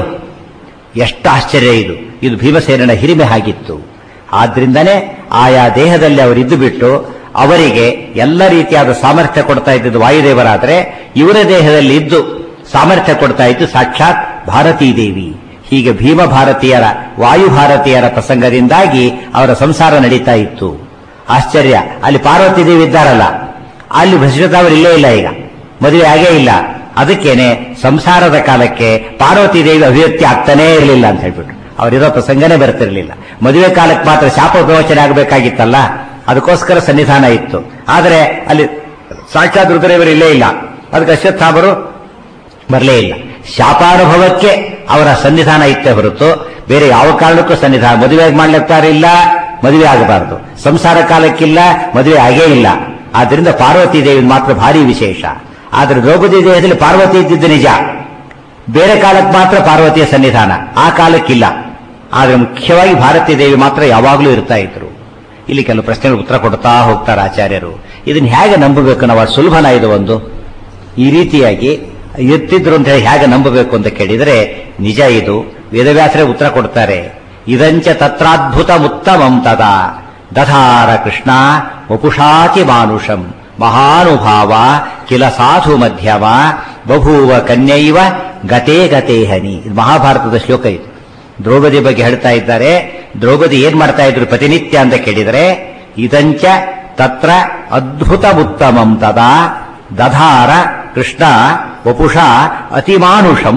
ಎಷ್ಟು ಆಶ್ಚರ್ಯ ಇದು ಇದು ಭೀಮಸೇನನ ಹಿರಿಮೆ ಆಗಿತ್ತು ಆದ್ರಿಂದನೇ ಆಯಾ ದೇಹದಲ್ಲಿ ಅವರಿದ್ದು ಬಿಟ್ಟು ಅವರಿಗೆ ಎಲ್ಲ ರೀತಿಯಾದ ಸಾಮರ್ಥ್ಯ ಕೊಡ್ತಾ ಇದ್ದದ್ದು ವಾಯುದೇವರಾದ್ರೆ ಇವರ ದೇಹದಲ್ಲಿ ಇದ್ದು ಸಾಮರ್ಥ್ಯ ಕೊಡ್ತಾ ಇದ್ದು ಸಾಕ್ಷಾತ್ ಭಾರತೀ ದೇವಿ ಹೀಗೆ ಭೀಮ ಭಾರತೀಯರ ವಾಯು ಭಾರತೀಯರ ಪ್ರಸಂಗದಿಂದಾಗಿ ಅವರ ಸಂಸಾರ ನಡೀತಾ ಇತ್ತು ಆಶ್ಚರ್ಯ ಅಲ್ಲಿ ಪಾರ್ವತಿ ದೇವಿ ಇದ್ದಾರಲ್ಲ ಅಲ್ಲಿ ಭಸ್ಮತಾವರು ಇಲ್ಲೇ ಇಲ್ಲ ಈಗ ಮದುವೆ ಆಗೇ ಇಲ್ಲ ಅದಕ್ಕೇನೆ ಸಂಸಾರದ ಕಾಲಕ್ಕೆ ಪಾರ್ವತಿ ದೇವಿ ಅಭಿವ್ಯಕ್ತಿ ಆಗ್ತಾನೇ ಇರಲಿಲ್ಲ ಅಂತ ಹೇಳ್ಬಿಟ್ಟು ಅವರಿರೋ ಪ್ರಸಂಗನೇ ಬರ್ತಿರ್ಲಿಲ್ಲ ಮದುವೆ ಕಾಲಕ್ಕೆ ಮಾತ್ರ ಶಾಪ ಪ್ರವಚನ ಆಗಬೇಕಾಗಿತ್ತಲ್ಲ ಅದಕ್ಕೋಸ್ಕರ ಸನ್ನಿಧಾನ ಇತ್ತು ಆದರೆ ಅಲ್ಲಿ ಸಾಕ್ಷಾತ್ ರುದ್ರದೇವರು ಇಲ್ಲೇ ಇಲ್ಲ ಅದಕ್ಕೆ ಅಶ್ವತ್ಥಾಮರು ಬರಲೇ ಇಲ್ಲ ಶಾಪಾನುಭವಕ್ಕೆ ಅವರ ಸನ್ನಿಧಾನ ಇತ್ತೇ ಹೊರತು ಬೇರೆ ಯಾವ ಕಾರಣಕ್ಕೂ ಸನ್ನಿಧಾನ ಮದುವೆ ಮಾಡ್ಲಿಕ್ತಾರೆ ಇಲ್ಲ ಮದುವೆ ಆಗಬಾರದು ಸಂಸಾರ ಕಾಲಕ್ಕಿಲ್ಲ ಮದುವೆ ಆಗೇ ಇಲ್ಲ ಆದ್ದರಿಂದ ಪಾರ್ವತಿ ದೇವಿ ಮಾತ್ರ ಭಾರಿ ವಿಶೇಷ ಆದರೆ ದ್ರೌಪದಿ ದೇಹದಲ್ಲಿ ಪಾರ್ವತಿ ಇದ್ದಿದ್ದು ನಿಜ ಬೇರೆ ಕಾಲಕ್ಕೆ ಮಾತ್ರ ಪಾರ್ವತಿಯ ಸನ್ನಿಧಾನ ಆ ಕಾಲಕ್ಕಿಲ್ಲ ಆದರೆ ಮುಖ್ಯವಾಗಿ ಭಾರತೀ ದೇವಿ ಮಾತ್ರ ಯಾವಾಗಲೂ ಇರ್ತಾ ಇದ್ರು ಇಲ್ಲಿ ಕೆಲವು ಪ್ರಶ್ನೆಗಳು ಉತ್ತರ ಕೊಡ್ತಾ ಹೋಗ್ತಾರೆ ಆಚಾರ್ಯರು ಇದನ್ನ ಹೇಗೆ ನಂಬಬೇಕು ನಾವು ಅಷ್ಟು ಸುಲಭನ ಇದು ಒಂದು ಈ ರೀತಿಯಾಗಿ ಎತ್ತಿದ್ರು ಅಂತ ಹೇಳಿ ಹೇಗೆ ನಂಬಬೇಕು ಅಂತ ಕೇಳಿದರೆ ನಿಜ ಇದು ವೇದವ್ಯಾಸರೇ ಉತ್ತರ ಕೊಡ್ತಾರೆ ಇದಂಚ ತತ್ರಾದ್ಭುತ ಉತ್ತಮಂ ತದಾ ದಧಾರ ಕೃಷ್ಣ ವಪುಷಾತಿ ಮಾನುಷಂ ಮಹಾನುಭಾವ ಕಿಲ ಸಾಧು ಮಧ್ಯಮ ಬಭೂವ ಕನ್ಯೈವ ಗತೇ ಗತೇ ಹನಿ ಇದು ಮಹಾಭಾರತದ ಶ್ಲೋಕ ಇದು ದ್ರೌಪದಿ ಬಗ್ಗೆ ಹೇಳ್ತಾ ಇದ್ದಾರೆ ದ್ರೌಪದಿ ಏನ್ ಮಾಡ್ತಾ ಇದ್ರು ಪ್ರತಿನಿತ್ಯ ಅಂತ ಕೇಳಿದರೆ ಇದಂಚ ತತ್ರ ಅದ್ಭುತ ಉತ್ತಮಂ ತದಾ ದಧಾರ ಕೃಷ್ಣ ವಪುಷ ಅತಿಮಾನುಷಂ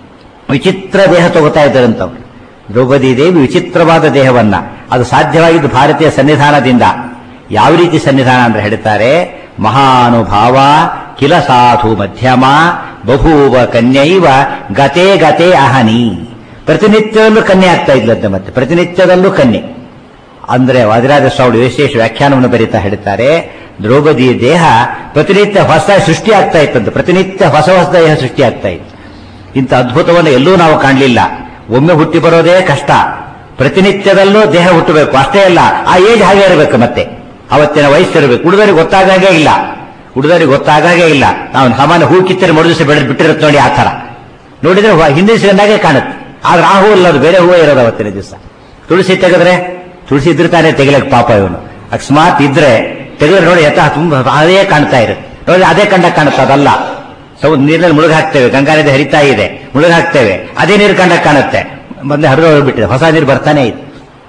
ವಿಚಿತ್ರ ದೇಹ ತಗೋತಾ ಇದ್ದರಂತವ್ರು ದ್ರೌಪದಿ ದೇವಿ ವಿಚಿತ್ರವಾದ ದೇಹವನ್ನ ಅದು ಸಾಧ್ಯವಾಗಿದ್ದು ಭಾರತೀಯ ಸನ್ನಿಧಾನದಿಂದ ಯಾವ ರೀತಿ ಸನ್ನಿಧಾನ ಅಂದ್ರೆ ಹೇಳ್ತಾರೆ ಮಹಾನುಭಾವ ಕಿಲ ಸಾಧು ಮಧ್ಯಮ ಬಭೂವ ಕನ್ಯೈವ ಗತೆ ಗತೆ ಅಹನಿ ಪ್ರತಿನಿತ್ಯದಲ್ಲೂ ಕನ್ಯೆ ಆಗ್ತಾ ಇದ್ಲಂತೆ ಮತ್ತೆ ಪ್ರತಿನಿತ್ಯದಲ್ಲೂ ಕನ್ಯೆ ಅಂದ್ರೆ ವಾದಿರಾಜ ಸ್ವಾಮಿ ವಿಶೇಷ ವ್ಯಾಖ್ಯಾನವನ್ನು ಬರೀತಾ ಹೇಳ್ತಾರೆ ದ್ರೌಪದಿಯ ದೇಹ ಪ್ರತಿನಿತ್ಯ ಹೊಸ ಸೃಷ್ಟಿ ಆಗ್ತಾ ಇತ್ತಂತೆ ಪ್ರತಿನಿತ್ಯ ಹೊಸ ಹೊಸ ದೇಹ ಸೃಷ್ಟಿ ಆಗ್ತಾ ಇತ್ತು ಇಂಥ ಅದ್ಭುತವನ್ನು ಎಲ್ಲೂ ನಾವು ಕಾಣಲಿಲ್ಲ ಒಮ್ಮೆ ಹುಟ್ಟಿ ಬರೋದೇ ಕಷ್ಟ ಪ್ರತಿನಿತ್ಯದಲ್ಲೂ ದೇಹ ಹುಟ್ಟಬೇಕು ಅಷ್ಟೇ ಅಲ್ಲ ಆ ಏಜ್ ಹಾಗೆ ಇರಬೇಕು ಮತ್ತೆ ಅವತ್ತಿನ ವಯಸ್ಸಿರಬೇಕು ಹುಡುಗರಿಗೆ ಗೊತ್ತಾಗಾಗೇ ಇಲ್ಲ ಹುಡುಗರಿಗೆ ಗೊತ್ತಾಗಾಗೇ ಇಲ್ಲ ನಾವು ಸಾಮಾನ್ಯ ಹೂ ಕಿತ್ತರೆ ಮರು ದಿವಸ ಬೆಳೆದು ಬಿಟ್ಟಿರುತ್ತೆ ನೋಡಿ ಆ ಥರ ನೋಡಿದ್ರೆ ಹೂ- ಹಿಂದಿನ ದಿವಸನಾಗೆ ಕಾಣುತ್ತೆ ಆದ್ರೆ ಆ ಹೂ ಅಲ್ಲ ಅದು ಬೇರೆ ಹೂವೇ ಇರೋದು ಅವತ್ತಿನ ದಿವಸ ತುಳಸಿ ತೆಗೆದ್ರೆ ತುಳಸಿ ಇದ್ರೆ ತಾನೇ ತೆಗಿಲಕ್ಕೆ ಪಾಪ ಇವನು ಅಕಸ್ಮಾತ್ ಇದ್ರೆ ತೆಗೆದ್ರೆ ನೋಡಿ ಯಥ ತುಂಬಾ ಅದೇ ಕಾಣ್ತಾ ಇರುತ್ತೆ ನೋಡಿ ಅದೇ ಕಂಡ ಕಾಣುತ್ತೆ ಅದಲ್ಲ ಸೊ ನೀರಿನಲ್ಲಿ ಮುಳುಗ ಹಾಕ್ತೇವೆ ಗಂಗಾ ನದಿ ಹರಿತಾ ಇದೆ ಮುಳುಗ ಹಾಕ್ತೇವೆ ಅದೇ ನೀರು ಕಂಡ ಕಾಣುತ್ತೆ ಮೊದಲೇ ಹರಿದು ಹೋಗ್ಬಿಟ್ಟಿದೆ ಹೊಸ ನೀರು ಬರ್ತಾನೆ ಇದೆ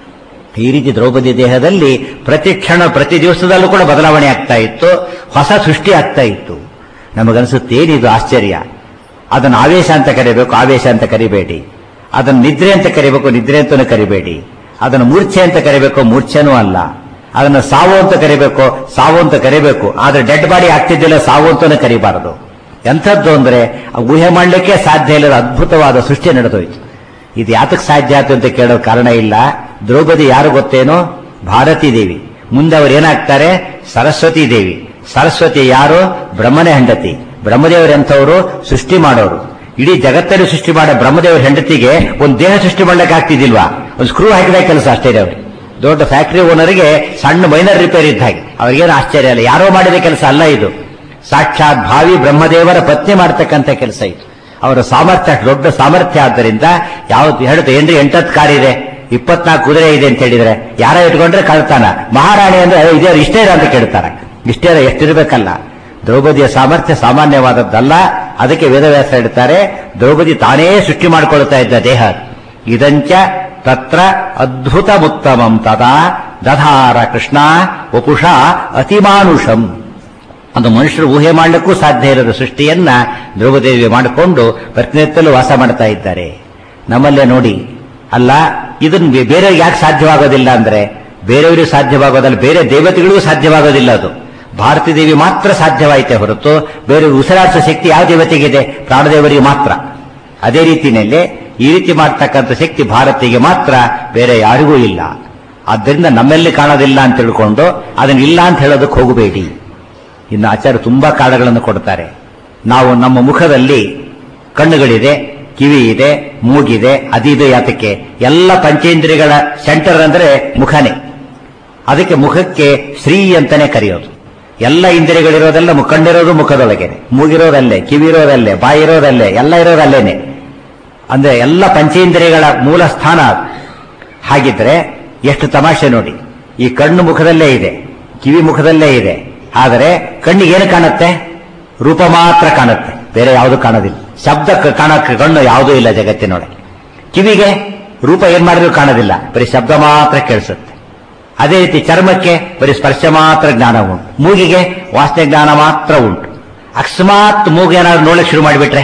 ಈ ರೀತಿ ದ್ರೌಪದಿ ದೇಹದಲ್ಲಿ ಪ್ರತಿ ಕ್ಷಣ ಪ್ರತಿ ದಿವಸದಲ್ಲೂ ಕೂಡ ಬದಲಾವಣೆ ಆಗ್ತಾ ಇತ್ತು ಹೊಸ ಸೃಷ್ಟಿ ಆಗ್ತಾ ಇತ್ತು ನಮಗನ್ಸುತ್ತೆ ಏನಿದು ಆಶ್ಚರ್ಯ ಅದನ್ನು ಆವೇಶ ಅಂತ ಕರಿಬೇಕು ಆವೇಶ ಅಂತ ಕರಿಬೇಡಿ ಅದನ್ನು ನಿದ್ರೆ ಅಂತ ಕರಿಬೇಕು ನಿದ್ರೆ ಅಂತಲೂ ಕರಿಬೇಡಿ ಅದನ್ನು ಮೂರ್ಛೆ ಅಂತ ಕರಿಬೇಕು ಮೂರ್ಛೆನೂ ಅಲ್ಲ ಅದನ್ನು ಸಾವು ಅಂತ ಕರಿಬೇಕು ಸಾವು ಅಂತ ಕರಿಬೇಕು ಆದ್ರೆ ಡೆಡ್ ಬಾಡಿ ಆಗ್ತಿದ್ದಿಲ್ಲ ಸಾವು ಅಂತಾನೆ ಕರಿಬಾರದು ಎಂಥದ್ದು ಅಂದ್ರೆ ಆ ಊಹೆ ಮಾಡಲಿಕ್ಕೆ ಸಾಧ್ಯ ಇಲ್ಲದ ಅದ್ಭುತವಾದ ಸೃಷ್ಟಿ ನಡೆದೋಯ್ತು ಇದು ಯಾತಕ್ಕೆ ಸಾಧ್ಯ ಆಯ್ತು ಅಂತ ಕೇಳೋ ಕಾರಣ ಇಲ್ಲ ದ್ರೌಪದಿ ಯಾರು ಗೊತ್ತೇನೋ ಭಾರತೀ ದೇವಿ ಮುಂದೆ ಅವರು ಏನಾಗ್ತಾರೆ ಸರಸ್ವತಿ ದೇವಿ ಸರಸ್ವತಿ ಯಾರು ಬ್ರಹ್ಮನೇ ಹೆಂಡತಿ ಬ್ರಹ್ಮದೇವರು ಎಂಥವರು ಸೃಷ್ಟಿ ಮಾಡೋರು ಇಡೀ ಜಗತ್ತಲ್ಲಿ ಸೃಷ್ಟಿ ಮಾಡೋ ಬ್ರಹ್ಮದೇವರ ಹೆಂಡತಿಗೆ ಒಂದು ದೇಹ ಸೃಷ್ಟಿ ಮಾಡ್ಲಿಕ್ಕೆ ಆಗ್ತಿದ್ದಿಲ್ವಾ ಒಂದು ಸ್ಕ್ರೂ ಹಾಕಿದ ಕೆಲಸ ಅಷ್ಟೇ ಇದೆ ಅವ್ರಿಗೆ ದೊಡ್ಡ ಫ್ಯಾಕ್ಟರಿ ಓನರ್ಗೆ ಸಣ್ಣ ಮೈನರ್ ರಿಪೇರಿ ಇದ್ದ ಹಾಗೆ ಅವ್ರಿಗೇನು ಆಶ್ಚರ್ಯ ಅಲ್ಲ ಯಾರೋ ಮಾಡಿದ ಕೆಲಸ ಅಲ್ಲ ಇದು ಸಾಕ್ಷಾತ್ ಭಾವಿ ಬ್ರಹ್ಮದೇವರ ಪತ್ನಿ ಮಾಡ್ತಕ್ಕಂಥ ಕೆಲಸ ಇದು ಅವರ ಸಾಮರ್ಥ್ಯ ಅಷ್ಟು ದೊಡ್ಡ ಸಾಮರ್ಥ್ಯ ಆದ್ದರಿಂದ ಯಾವತ್ತು ಹೇಳುತ್ತೆ ಏನ್ರಿ ಎಂಟತ್ತು ಕಾರ್ ಇದೆ ಇಪ್ಪತ್ನಾಲ್ಕು ಕುದುರೆ ಇದೆ ಅಂತ ಹೇಳಿದ್ರೆ ಯಾರ ಇಟ್ಕೊಂಡ್ರೆ ಕಳ್ತಾನ ಮಹಾರಾಣಿ ಅಂದ್ರೆ "ಏ, ಇದೇ ಇಷ್ಟೇ ಇದೆ ಅಂತ ಕೇಳ್ತಾರೆ ಇಷ್ಟೇ ಎಷ್ಟಿರ್ಬೇಕಲ್ಲ ದ್ರೌಪದಿಯ ಸಾಮರ್ಥ್ಯ ಸಾಮಾನ್ಯವಾದದ್ದಲ್ಲ ಅದಕ್ಕೆ ವೇದವ್ಯಾಸ ಹೇಳ್ತಾರೆ ದ್ರೌಪದಿ ತಾನೇ ಸೃಷ್ಟಿ ಮಾಡಿಕೊಳ್ತಾ ಇದ್ದ ದೇಹ ಇದಂಚ ತತ್ರ ಅದ್ಭುತ ಉತ್ತಮಂ ತದಾ ದಧಾರ ಕೃಷ್ಣ ವಪುಷ ಅತಿಮಾನುಷಂ ಒಂದು ಮನುಷ್ಯರು ಊಹೆ ಮಾಡಲಿಕ್ಕೂ ಸಾಧ್ಯ ಇರದ ಸೃಷ್ಟಿಯನ್ನ ಧ್ರುವದೇವಿ ಮಾಡಿಕೊಂಡು ಪ್ರತಿನಿತ್ಯಲ್ಲೂ ವಾಸ ಮಾಡ್ತಾ ಇದ್ದಾರೆ ನಮ್ಮಲ್ಲೇ ನೋಡಿ ಅಲ್ಲ ಇದನ್ನು ಬೇರೆಯವ್ರಿಗೆ ಯಾಕೆ ಸಾಧ್ಯವಾಗೋದಿಲ್ಲ ಅಂದ್ರೆ ಬೇರೆಯವರಿಗೆ ಸಾಧ್ಯವಾಗೋದಲ್ಲ ಬೇರೆ ದೇವತೆಗಳಿಗೂ ಸಾಧ್ಯವಾಗೋದಿಲ್ಲ ಅದು ಭಾರತೀ ದೇವಿ ಮಾತ್ರ ಸಾಧ್ಯವಾಯಿತೆ ಹೊರತು ಬೇರೆ ಉಸಿರಾಡಿಸೋ ಶಕ್ತಿ ಯಾವ ದೇವತೆಗಿದೆ ಪ್ರಾಣದೇವರಿಗೆ ಮಾತ್ರ ಅದೇ ರೀತಿಯಲ್ಲಿ ಈ ರೀತಿ ಮಾಡ್ತಕ್ಕಂಥ ಶಕ್ತಿ ಭಾರತಿಗೆ ಮಾತ್ರ ಬೇರೆ ಯಾರಿಗೂ ಇಲ್ಲ ಆದ್ದರಿಂದ ನಮ್ಮಲ್ಲಿ ಕಾಣೋದಿಲ್ಲ ಅಂತ ತಿಳ್ಕೊಂಡು ಅದನ್ನ ಇಲ್ಲ ಅಂತ ಹೇಳೋದಕ್ಕೆ ಹೋಗಬೇಡಿ ಇನ್ನು ಆಚಾರ್ಯ ತುಂಬಾ ಕಾರಣಗಳನ್ನು ಕೊಡ್ತಾರೆ ನಾವು ನಮ್ಮ ಮುಖದಲ್ಲಿ ಕಣ್ಣುಗಳಿದೆ ಕಿವಿ ಇದೆ ಮೂಗಿದೆ ಅದಿದೆ ಯಾತಕ್ಕೆ ಎಲ್ಲ ಪಂಚೇಂದ್ರಿಯಗಳ ಸೆಂಟರ್ ಅಂದ್ರೆ ಮುಖನೇ ಅದಕ್ಕೆ ಮುಖಕ್ಕೆ ಶ್ರೀ ಅಂತಾನೆ ಕರೆಯೋದು ಎಲ್ಲ ಇಂದ್ರಿಯಗಳಿರೋದೆಲ್ಲ ಮು- ಕಣ್ಣಿರೋದು ಮುಖದೊಳಗೇನೆ ಮೂಗಿರೋದಲ್ಲೇ ಕಿವಿ ಇರೋದಲ್ಲೇ ಬಾಯಿ ಇರೋದಲ್ಲೇ ಎಲ್ಲ ಇರೋದಲ್ಲೇನೆ ಅಂದ್ರೆ ಎಲ್ಲ ಪಂಚೇಂದ್ರಿಯಗಳ ಮೂಲ ಸ್ಥಾನ ಅದು. ಹಾಗಿದ್ರೆ ಎಷ್ಟು ತಮಾಷೆ ನೋಡಿ ಈ ಕಣ್ಣು ಮುಖದಲ್ಲೇ ಇದೆ ಕಿವಿ ಮುಖದಲ್ಲೇ ಇದೆ ಆದರೆ ಕಣ್ಣಿಗೆ ಏನು ಕಾಣುತ್ತೆ ರೂಪ ಮಾತ್ರ ಕಾಣುತ್ತೆ ಬೇರೆ ಯಾವುದು ಕಾಣೋದಿಲ್ಲ ಶಬ್ದ ಕ- ಕಾಣಕ್ಕೆ ಕಣ್ಣು ಯಾವುದೂ ಇಲ್ಲ ಜಗತ್ತಿನೊಳಗೆ ಕಿವಿಗೆ ರೂಪ ಏನ್ ಮಾಡಿದ್ರು ಕಾಣೋದಿಲ್ಲ ಬರೀ ಶಬ್ದ ಮಾತ್ರ ಕೇಳಿಸುತ್ತೆ ಅದೇ ರೀತಿ ಚರ್ಮಕ್ಕೆ ಬರೀ ಸ್ಪರ್ಶ ಮಾತ್ರ ಜ್ಞಾನ ಉಂಟು ಮೂಗಿಗೆ ವಾಸನೆ ಜ್ಞಾನ ಮಾತ್ರ ಉಂಟು ಅಕಸ್ಮಾತ್ ಮೂಗು ಏನಾದ್ರು ನೋಡಕ್ ಶುರು ಮಾಡಿಬಿಟ್ರೆ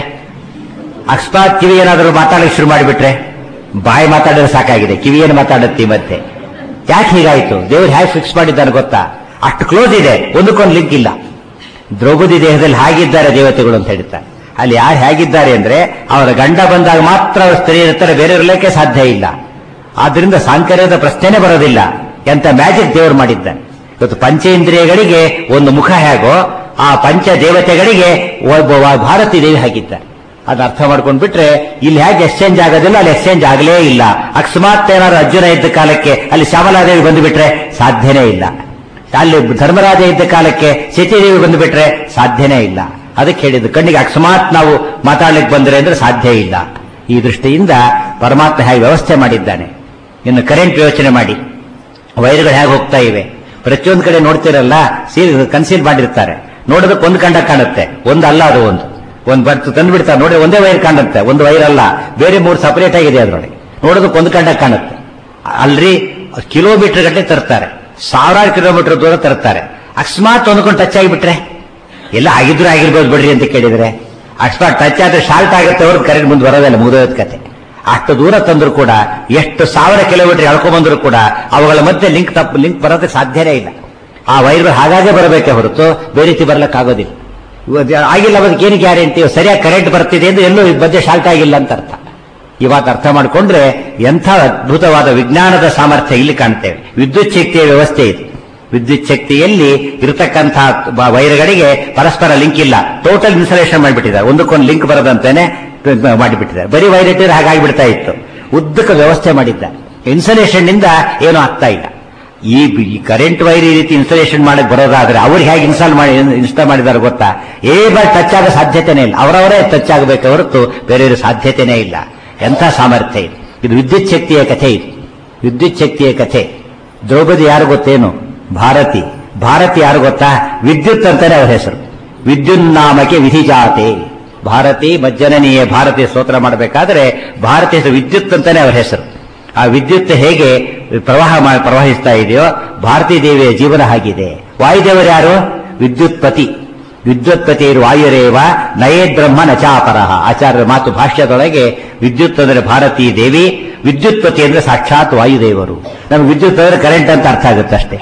ಅಕಸ್ಮಾತ್ ಕಿವಿ ಏನಾದರೂ ಮಾತಾಡಲಿಕ್ಕೆ ಶುರು ಮಾಡಿಬಿಟ್ರೆ ಬಾಯಿ ಮಾತಾಡಿದ್ರೆ ಸಾಕಾಗಿದೆ ಕಿವಿಯನ್ನು ಮಾತಾಡುತ್ತೆ ಈ ಮತ್ತೆ ಯಾಕೆ ಹೀಗಾಯ್ತು ದೇವ್ರು ಹೇಗೆ ಫಿಕ್ಸ್ ಮಾಡಿದ್ದಾನೆ ಗೊತ್ತಾ ಅಷ್ಟು ಕ್ಲೋಸ್ ಇದೆ ಒಂದಕ್ಕೊಂದು ಲಿಂಕ್ ಇಲ್ಲ ದ್ರೌಪದಿ ದೇಹದಲ್ಲಿ ಹಾಗಿದ್ದಾರೆ ದೇವತೆಗಳು ಅಂತ ಹೇಳ್ತಾರೆ ಅಲ್ಲಿ ಯಾರು ಹೇಗಿದ್ದಾರೆ ಅಂದ್ರೆ ಅವರ ಗಂಡ ಬಂದಾಗ ಮಾತ್ರ ಅವರು ಸ್ತ್ರೀ ಇರ್ತಾರೆ ಬೇರೆ ಇರಲಿಕ್ಕೆ ಸಾಧ್ಯ ಇಲ್ಲ ಆದ್ರಿಂದ ಸಾಂಕರ್ಯದ ಪ್ರಶ್ನೆನೇ ಬರೋದಿಲ್ಲ ಎಂತ ಮ್ಯಾಜಿಕ್ ದೇವರು ಮಾಡಿದ್ದಾನೆ ಇವತ್ತು ಪಂಚೇಂದ್ರಿಯಗಳಿಗೆ ಒಂದು ಮುಖ ಹೇಗೋ ಆ ಪಂಚ ದೇವತೆಗಳಿಗೆ ಒಬ್ಬ ವ- ಭಾರತೀ ದೇವಿ ಹಾಕಿದ್ದಾರೆ ಅದು ಅರ್ಥ ಮಾಡ್ಕೊಂಡ್ ಬಿಟ್ರೆ ಇಲ್ಲಿ ಹೇಗೆ ಎಕ್ಸ್ಚೇಂಜ್ ಆಗೋದಿಲ್ಲ ಅಲ್ಲಿ ಎಕ್ಸ್ಚೇಂಜ್ ಆಗಲೇ ಇಲ್ಲ ಅಕಸ್ಮಾತ್ ಏನಾದ್ರು ಅರ್ಜುನ ಇದ್ದ ಕಾಲಕ್ಕೆ ಅಲ್ಲಿ ಶ್ಯಾಮಲಾದೇವಿ ಬಂದುಬಿಟ್ರೆ ಸಾಧ್ಯನೇ ಇಲ್ಲ ಅಲ್ಲಿ ಧರ್ಮರಾಜ ಇದ್ದ ಕಾಲಕ್ಕೆ ಸತೀದೇವಿ ಬಂದುಬಿಟ್ರೆ ಸಾಧ್ಯನೇ ಇಲ್ಲ ಅದಕ್ಕೆ ಹೇಳಿದ್ದು ಕಣ್ಣಿಗೆ ಅಕಸ್ಮಾತ್ ನಾವು ಮಾತಾಡ್ಲಿಕ್ಕೆ ಬಂದ್ರೆ ಅಂದ್ರೆ ಸಾಧ್ಯ ಇಲ್ಲ ಈ ದೃಷ್ಟಿಯಿಂದ ಪರಮಾತ್ಮ ಹೇಗೆ ವ್ಯವಸ್ಥೆ ಮಾಡಿದ್ದಾನೆ ಇನ್ನು ಕರೆಂಟ್ ಯೋಚನೆ ಮಾಡಿ ವೈರ್ಗಳು ಹೇಗೆ ಹೋಗ್ತಾ ಇವೆ ಪ್ರತಿಯೊಂದು ಕಡೆ ನೋಡ್ತಿರಲ್ಲ ಸೀಲ್ ಕನ್ಸೀಲ್ ಮಾಡಿರ್ತಾರೆ ನೋಡೋದಕ್ಕೆ ಒಂದು ಕಂಡ ಕಾಣುತ್ತೆ ಒಂದು ಅಲ್ಲ ಅದು ಒಂದು ಒಂದು ಬರ್ತು ತಂದು ಬಿಡ್ತಾರೆ ನೋಡಿ ಒಂದೇ ವೈರ್ ಕಾಣುತ್ತೆ ಒಂದು ವೈರ್ ಅಲ್ಲ ಬೇರೆ ಮೂರು ಸಪರೇಟ್ ಆಗಿದೆ ಅದರೊಳಗೆ ನೋಡೋದಕ್ಕೆ ಒಂದು ಕಂಡ ಕಾಣುತ್ತೆ ಅಲ್ರಿ ಕಿಲೋಮೀಟರ್ ಗಟ್ಟಲೆ ತರ್ತಾರೆ ಸಾವಿರಾರು ಕಿಲೋಮೀಟರ್ ದೂರ ತರ್ತಾರೆ ಅಕಸ್ಮಾತ್ ಒಂದ್ಕೊಂಡು ಟಚ್ ಆಗಿಬಿಟ್ರೆ ಎಲ್ಲ ಆಗಿದ್ರು ಆಗಿರ್ಬೋದು ಬಿಡ್ರಿ ಅಂತ ಕೇಳಿದ್ರೆ ಅಕಸ್ಮಾತ್ ಟಚ್ ಆದ್ರೆ ಶಾರ್ಟ್ ಆಗುತ್ತೆ ಅವ್ರು ಕರೆಂಟ್ ಮುಂದೆ ಬರೋದಲ್ಲ ಮುಗಿದೋದ್ ಕತೆ ಅಷ್ಟು ದೂರ ತಂದ್ರು ಕೂಡ ಎಷ್ಟು ಸಾವಿರ ಕಿಲೋಮೀಟರ್ ಎಳ್ಕೊಂಡ್ಬಂದ್ರು ಕೂಡ ಅವುಗಳ ಮಧ್ಯೆ ಲಿಂಕ್ ತಪ್ಪು ಲಿಂಕ್ ಬರೋದಕ್ಕೆ ಸಾಧ್ಯನೇ ಇಲ್ಲ ಆ ವೈರ್ಗಳು ಹಾಗಾಗೆ ಬರಬೇಕೆ ಹೊರತು ಬೇರೆ ರೀತಿ ಬರ್ಲಿಕ್ಕಾಗೋದಿಲ್ಲ ಇವತ್ತು ಆಗಿಲ್ಲ ಅದಕ್ಕೆ ಏನು ಗ್ಯಾರಂಟಿ ಸರಿಯಾಗಿ ಕರೆಂಟ್ ಬರ್ತಿದೆ ಎಂದು ಎಲ್ಲೂ ಮಧ್ಯೆ ಶಾರ್ಟ್ ಆಗಿಲ್ಲ ಅಂತ ಅರ್ಥ ಇವತ್ತು ಅರ್ಥ ಮಾಡಿಕೊಂಡ್ರೆ ಎಂಥ ಅದ್ಭುತವಾದ ವಿಜ್ಞಾನದ ಸಾಮರ್ಥ್ಯ ಇಲ್ಲಿ ಕಾಣ್ತೇವೆ ವಿದ್ಯುತ್ ಶಕ್ತಿಯ ವ್ಯವಸ್ಥೆ ಇದೆ ವಿದ್ಯುತ್ ಶಕ್ತಿಯಲ್ಲಿ ಇರತಕ್ಕಂತಹ ಬ- ವೈರ್ಗಳಿಗೆ ಪರಸ್ಪರ ಲಿಂಕ್ ಇಲ್ಲ ಟೋಟಲ್ ಇನ್ಸುಲೇಷನ್ ಮಾಡಿಬಿಟ್ಟಿದ್ದಾರೆ ಒಂದಕ್ಕೊಂದು ಲಿಂಕ್ ಬರದಂತೆನೆ ಮಾಡಿಬಿಟ್ಟಿದ್ದಾರೆ ಬರೀ ವೈರ್ ಇಟ್ಟಿದ್ರೆ ಹಾಗಾಗಿಬಿಡ್ತಾ ಇತ್ತು ಉದ್ದಕ್ಕೆ ವ್ಯವಸ್ಥೆ ಮಾಡಿದ್ದಾರೆ ಇನ್ಸುಲೇಷನ್ ನಿಂದ ಏನೂ ಆಗ್ತಾ ಇಲ್ಲ ಈ ಈ ಕರೆಂಟ್ ವೈರ್ ಈ ರೀತಿ ಇನ್ಸ್ಟಾಲೇಷನ್ ಮಾಡಕ್ ಬರೋದಾದ್ರೆ ಅವ್ರು ಹೇಗೆ ಇನ್ಸ್ಟಾಲ್ ಮಾಡಿ ಇನ್ಸ್ಟಾಲ್ ಮಾಡಿದಾರೆ ಗೊತ್ತಾ ಏ ಬಾರಿ ಟಚ್ ಆಗೋ ಸಾಧ್ಯತೆನೇ ಇಲ್ಲ ಅವರವರೇ ಟಚ್ ಆಗಬೇಕು ಹೊರತು ಬೇರೆ ಸಾಧ್ಯತೆನೇ ಇಲ್ಲ ಎಂಥ ಸಾಮರ್ಥ್ಯ ಇದೆ ಇದು ವಿದ್ಯುತ್ ಶಕ್ತಿಯ ಕಥೆ ಇದು ವಿದ್ಯುತ್ ಶಕ್ತಿಯ ಕಥೆ ದ್ರೌಪದಿ ಯಾರು ಗೊತ್ತೇನು ಭಾರತಿ ಭಾರತಿ ಯಾರು ಗೊತ್ತಾ ವಿದ್ಯುತ್ ಅಂತಾನೆ ಅವರ ಹೆಸರು ವಿದ್ಯುನ್ನಾಮಕ್ಕೆ ವಿಧಿಜಾತೆ ಭಾರತಿ ಮಜ್ಜನನೀಯ ಭಾರತಿ ಸ್ತೋತ್ರ ಮಾಡಬೇಕಾದ್ರೆ ಭಾರತಿ ಹೆಸರು ವಿದ್ಯುತ್ ಅಂತಾನೆ ಅವರ ಹೆಸರು ಆ ವಿದ್ಯುತ್ ಹೇಗೆ ಪ್ರವಾಹ ಮಾ- ಪ್ರವಹಿಸ್ತಾ ಇದೆಯೋ ಭಾರತೀ ದೇವಿಯ ಜೀವನ ಹಾಗಿದೆ ವಾಯುದೇವರು ಯಾರು ವಿದ್ಯುತ್ಪತಿ ವಿದ್ಯುತ್ಪತಿ ವಾಯುರೇವ ನಯೇ ಬ್ರಹ್ಮ ನಚಾಪರಹ ಆಚಾರ್ಯರ ಮಾತು ಭಾಷ್ಯದೊಳಗೆ ವಿದ್ಯುತ್ ಅಂದ್ರೆ ಭಾರತೀ ದೇವಿ ವಿದ್ಯುತ್ಪತಿ ಅಂದ್ರೆ ಸಾಕ್ಷಾತ್ ವಾಯುದೇವರು ನಮ್ಗೆ ವಿದ್ಯುತ್ ಅಂದ್ರೆ ಕರೆಂಟ್ ಅಂತ ಅರ್ಥ ಆಗುತ್ತೆ ಅಷ್ಟೇ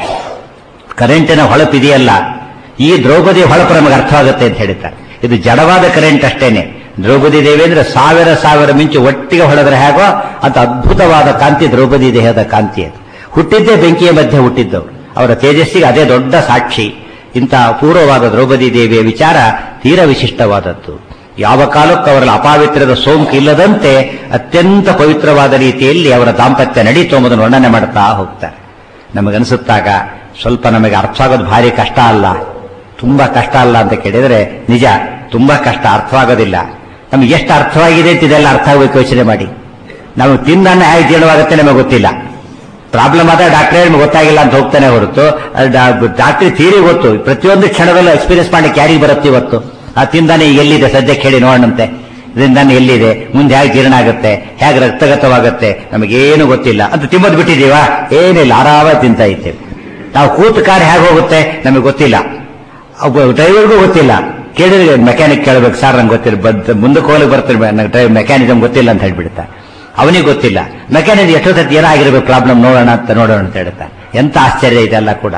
ಕರೆಂಟಿನ ಹೊಳಪಿದೆಯಲ್ಲ ಈ ದ್ರೌಪದಿ ಹೊಳಪು ನಮಗೆ ಅರ್ಥವಾಗುತ್ತೆ ಅಂತ ಹೇಳ್ತಾರೆ ಇದು ಜಡವಾದ ಕರೆಂಟ್ ಅಷ್ಟೇನೆ ದ್ರೌಪದಿ ದೇವಿ ಅಂದ್ರೆ ಸಾವಿರ ಸಾವಿರ ಮಿಂಚು ಒಟ್ಟಿಗೆ ಹೊಳೆದ್ರೆ ಹೇಗೋ ಅಂತ ಅದ್ಭುತವಾದ ಕಾಂತಿ ದ್ರೌಪದಿ ದೇಹದ ಕಾಂತಿ ಅದು ಹುಟ್ಟಿದ್ದೇ ಬೆಂಕಿಯ ಮಧ್ಯೆ ಹುಟ್ಟಿದ್ದವರು ಅವರ ತೇಜಸ್ಸಿಗೆ ಅದೇ ದೊಡ್ಡ ಸಾಕ್ಷಿ ಇಂತಹ ಅಪೂರ್ವವಾದ ದ್ರೌಪದಿ ದೇವಿಯ ವಿಚಾರ ತೀರ ವಿಶಿಷ್ಟವಾದದ್ದು ಯಾವ ಕಾಲಕ್ಕೂ ಅವರಲ್ಲಿ ಅಪಾವಿತ್ರದ ಸೋಂಕು ಇಲ್ಲದಂತೆ ಅತ್ಯಂತ ಪವಿತ್ರವಾದ ರೀತಿಯಲ್ಲಿ ಅವರ ದಾಂಪತ್ಯ ನಡೀತು ಎಂಬುದನ್ನು ವರ್ಣನೆ ಮಾಡ್ತಾ ಹೋಗ್ತಾರೆ ನಮಗನ್ಸುತ್ತಾಗ ಸ್ವಲ್ಪ ನಮಗೆ ಅರ್ಥ ಆಗೋದು ಭಾರಿ ಕಷ್ಟ ಅಲ್ಲ ತುಂಬಾ ಕಷ್ಟ ಅಲ್ಲ ಅಂತ ಕೇಳಿದ್ರೆ ನಿಜ ತುಂಬಾ ಕಷ್ಟ ಅರ್ಥವಾಗೋದಿಲ್ಲ ನಮ್ಗೆ ಎಷ್ಟು ಅರ್ಥವಾಗಿದೆ ಅಂತ ಇದೆಲ್ಲ ಅರ್ಥ ಆಗಬೇಕು ಯೋಚನೆ ಮಾಡಿ ನಾವು ತಿಂದನ್ನ ಹೇಗೆ ಜೀರ್ಣವಾಗುತ್ತೆ ನಮಗೆ ಗೊತ್ತಿಲ್ಲ ಪ್ರಾಬ್ಲಮ್ ಆದ ಡಾಕ್ಟರ್ ನಿಮ್ಗೆ ಗೊತ್ತಾಗಿಲ್ಲ ಅಂತ ಹೋಗ್ತಾನೆ ಹೊರತು ಡಾಕ್ಟರ್ ತೀರಿ ಗೊತ್ತು ಪ್ರತಿಯೊಂದು ಕ್ಷಣದಲ್ಲೂ ಎಕ್ಸ್ಪೀರಿಯನ್ಸ್ ಮಾಡಲಿಕ್ಕೆ ಯಾರಿಗೆ ಬರುತ್ತೆ ಇವತ್ತು ಆ ತಿಂದಾನೆ ಎಲ್ಲಿದೆ ಸದ್ಯಕ್ಕೆ ಹೇಳಿ ನೋಡೋಣಂತೆ ಇದರಿಂದ ಎಲ್ಲಿದೆ ಮುಂದೆ ಹೇಗೆ ಜೀರ್ಣ ಆಗುತ್ತೆ ಹೇಗೆ ರಕ್ತಗತವಾಗುತ್ತೆ ನಮಗೇನು ಗೊತ್ತಿಲ್ಲ ಅಂತ ತಿಂಬದ್ ಬಿಟ್ಟಿದೀವಾ ಏನಿಲ್ಲ ಆರಾಮಾಗಿ ತಿಂತಾ ಇದ್ದೇವೆ ನಾವು ಕೂತು ಕಾರ್ ಹೇಗೆ ಹೋಗುತ್ತೆ ನಮಗೆ ಗೊತ್ತಿಲ್ಲ ಒಬ್ಬ ಡ್ರೈವರ್ಗೂ ಗೊತ್ತಿಲ್ಲ ಕೇಳಿದ್ರೆ ಮೆಕ್ಯಾನಿಕ್ ಕೇಳಬೇಕು ಸರ್ ನಂಗೆ ಗೊತ್ತಿಲ್ಲ ಬದ್ ಮುಂದಕ್ಕೆ ಹೋಗ್ಲಿಕ್ಕೆ ಬರ್ತೀನಿ ನಂಗೆ ಡ್ರೈವ್ ಮೆಕ್ಯಾನಿಸಮ್ ಗೊತ್ತಿಲ್ಲ ಅಂತ ಹೇಳ್ಬಿಡ್ತಾ ಅವನಿಗೆ ಗೊತ್ತಿಲ್ಲ ಮೆಕ್ಯಾನಿಕ್ ಎಷ್ಟೋ ಸತಿ ಏನಾಗಿರ್ಬೇಕು ಪ್ರಾಬ್ಲಮ್ ನೋಡೋಣ ಅಂತ ನೋಡೋಣ ಅಂತ ಹೇಳ್ತಾ ಎಂತ ಆಶ್ಚರ್ಯ ಇದೆಲ್ಲ ಕೂಡ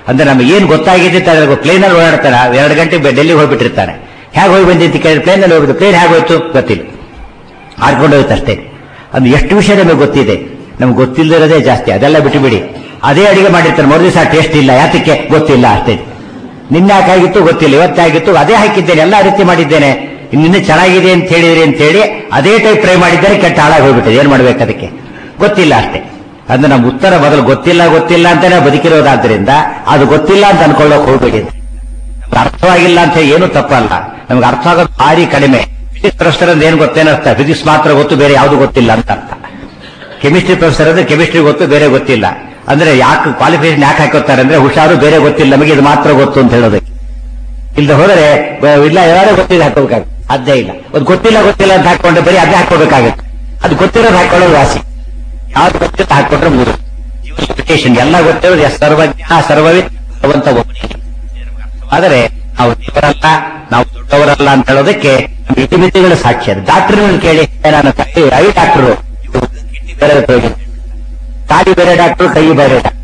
ಅಂದ್ರೆ ನಮಗೆ ಏನು ಗೊತ್ತಾಗಿದೆ ಪ್ಲೇನಲ್ಲಿ ಓಡಾಡ್ತಾನೆ ಎರಡು ಗಂಟೆ ಡೆಲ್ಲಿಗೆ ಹೋಗ್ಬಿಟ್ಟಿರ್ತಾನೆ ಹೇಗೆ ಹೋಗಿ ಬಂದಿದ್ದು ಕೇಳಿ ಪ್ಲೇನಲ್ಲಿ ಹೋಗ್ಬಿಟ್ಟು ಪ್ಲೇನ್ ಹೇಗೆ ಹೋಯ್ತು ಗೊತ್ತಿಲ್ಲ ಆಡ್ಕೊಂಡು ಹೋಯ್ತು ಅಷ್ಟೇ ಅದು ಎಷ್ಟು ವಿಷಯ ನಮಗೆ ಗೊತ್ತಿದೆ ನಮ್ಗೆ ಗೊತ್ತಿಲ್ಲದಿರೋದೇ ಜಾಸ್ತಿ ಅದೆಲ್ಲ ಬಿಟ್ಟು ಬಿಡಿ ಅದೇ ಅಡಿಗೆ ಮಾಡಿರ್ತಾರೆ ಮರು ದಿವಸ ಟೇಸ್ಟ್ ಇಲ್ಲ ಯಾತಕ್ಕೆ ಗೊತ್ತಿಲ್ಲ ಅಷ್ಟೇ ನಿನ್ನೆ ಯಾಕಾಗಿತ್ತು ಗೊತ್ತಿಲ್ಲ ಇವತ್ತಾಗಿತ್ತು ಅದೇ ಹಾಕಿದ್ದೇನೆ ಎಲ್ಲ ರೀತಿ ಮಾಡಿದ್ದೇನೆ ನಿನ್ನೆ ಚೆನ್ನಾಗಿದೆ ಅಂತ ಹೇಳಿದ್ರಿ ಅಂತ ಹೇಳಿ ಅದೇ ಟೈಪ್ ಟ್ರೈ ಮಾಡಿದ್ದೇನೆ ಕೆಟ್ಟ ಹಾಳಾಗಿ ಹೋಗ್ಬಿಟ್ಟಿದೆ ಏನ್ ಮಾಡ್ಬೇಕು ಅದಕ್ಕೆ ಗೊತ್ತಿಲ್ಲ ಅಷ್ಟೇ ಅಂದ್ರೆ ನಮ್ಮ ಉತ್ತರ ಮೊದಲು ಗೊತ್ತಿಲ್ಲ ಗೊತ್ತಿಲ್ಲ ಅಂತಾನೆ ಬದುಕಿರೋದಾದ್ರಿಂದ ಅದು ಗೊತ್ತಿಲ್ಲ ಅಂತ ಅನ್ಕೊಳ್ಳೋಕೆ ಹೋಗ್ಬೇಡಿ ನಮ್ಗೆ ಅರ್ಥವಾಗಿಲ್ಲ ಅಂತ ಹೇಳಿ ಏನು ತಪ್ಪಲ್ಲ ನಮ್ಗೆ ಅರ್ಥ ಆಗೋದು ಭಾರಿ ಕಡಿಮೆ ಫಿಸಿಕ್ಸ್ ಪ್ರೊಫೆಸರ್ ಅಂದ್ರೆ ಏನು ಗೊತ್ತೇನೋ ಅರ್ಥ ಫಿಸಿಕ್ಸ್ ಮಾತ್ರ ಗೊತ್ತು ಬೇರೆ ಯಾವುದು ಗೊತ್ತಿಲ್ಲ ಅಂತ ಅರ್ಥ ಕೆಮಿಸ್ಟ್ರಿ ಪ್ರೊಫೆಸರ್ ಅಂದ್ರೆ ಕೆಮಿಸ್ಟ್ರಿ ಗೊತ್ತು ಬೇರೆ ಗೊತ್ತಿಲ್ಲ ಅಂದ್ರೆ ಯಾಕೆ ಕ್ವಾಲಿಫಿಕೇಶನ್ ಯಾಕೆ ಹಾಕೋತಾರೆ ಅಂದ್ರೆ ಹುಷಾರು ಬೇರೆ ಗೊತ್ತಿಲ್ಲ ನಮಗೆ ಇದು ಮಾತ್ರ ಗೊತ್ತು ಅಂತ ಹೇಳೋದಕ್ಕೆ ಇಲ್ಲದೆ ಹೋದರೆ ಬ- ಇಲ್ಲ ಯಾರೋ ಗೊತ್ತಿಲ್ಲ ಹಾಕೋಬೇಕಾಗುತ್ತೆ ಸಾಧ್ಯ ಇಲ್ಲ ಒಂದು ಗೊತ್ತಿಲ್ಲ ಗೊತ್ತಿಲ್ಲ ಅಂತ ಹಾಕೊಂಡ್ರೆ ಬರೀ ಅದೇ ಹಾಕೋಬೇಕಾಗುತ್ತೆ ಅದು ಗೊತ್ತಿರೋದು ಹಾಕೊಳ್ಳೋದು ವಾಸಿ ಯಾವ್ದು ಗೊತ್ತಿಲ್ಲ ಹಾಕೊಂಡ್ರೆ ಮೂರು ಲಿಮಿಟೇಷನ್ ಎಲ್ಲ ಗೊತ್ತಿರೋದು ಎಸ್ ಸರ್ವಜ್ಞ ಸರ್ವವಿತ್ ಭಗವಂತ ಒಬ್ಬನೇ ಆದರೆ ನಾವು ದೇವರಲ್ಲ ನಾವು ದೊಡ್ಡವರಲ್ಲ ಅಂತ ಹೇಳೋದಕ್ಕೆ ನಮ್ಮ ಇತಿಮಿತಿಗಳ ಸಾಕ್ಷಿ ಅದು ಡಾಕ್ಟರ್ ಕೇಳಿ ನಾನು ಕೈ ಐ ಡಾಕ್ಟರು ಬೇರೆ ಹತ್ರ ಹೋಗಿ. ಕಾಲಿ ಬೇರೆ ಡಾಕ್ಟರ್ ಕೈ ಬೇರೆ ಡಾಕ್ಟರ್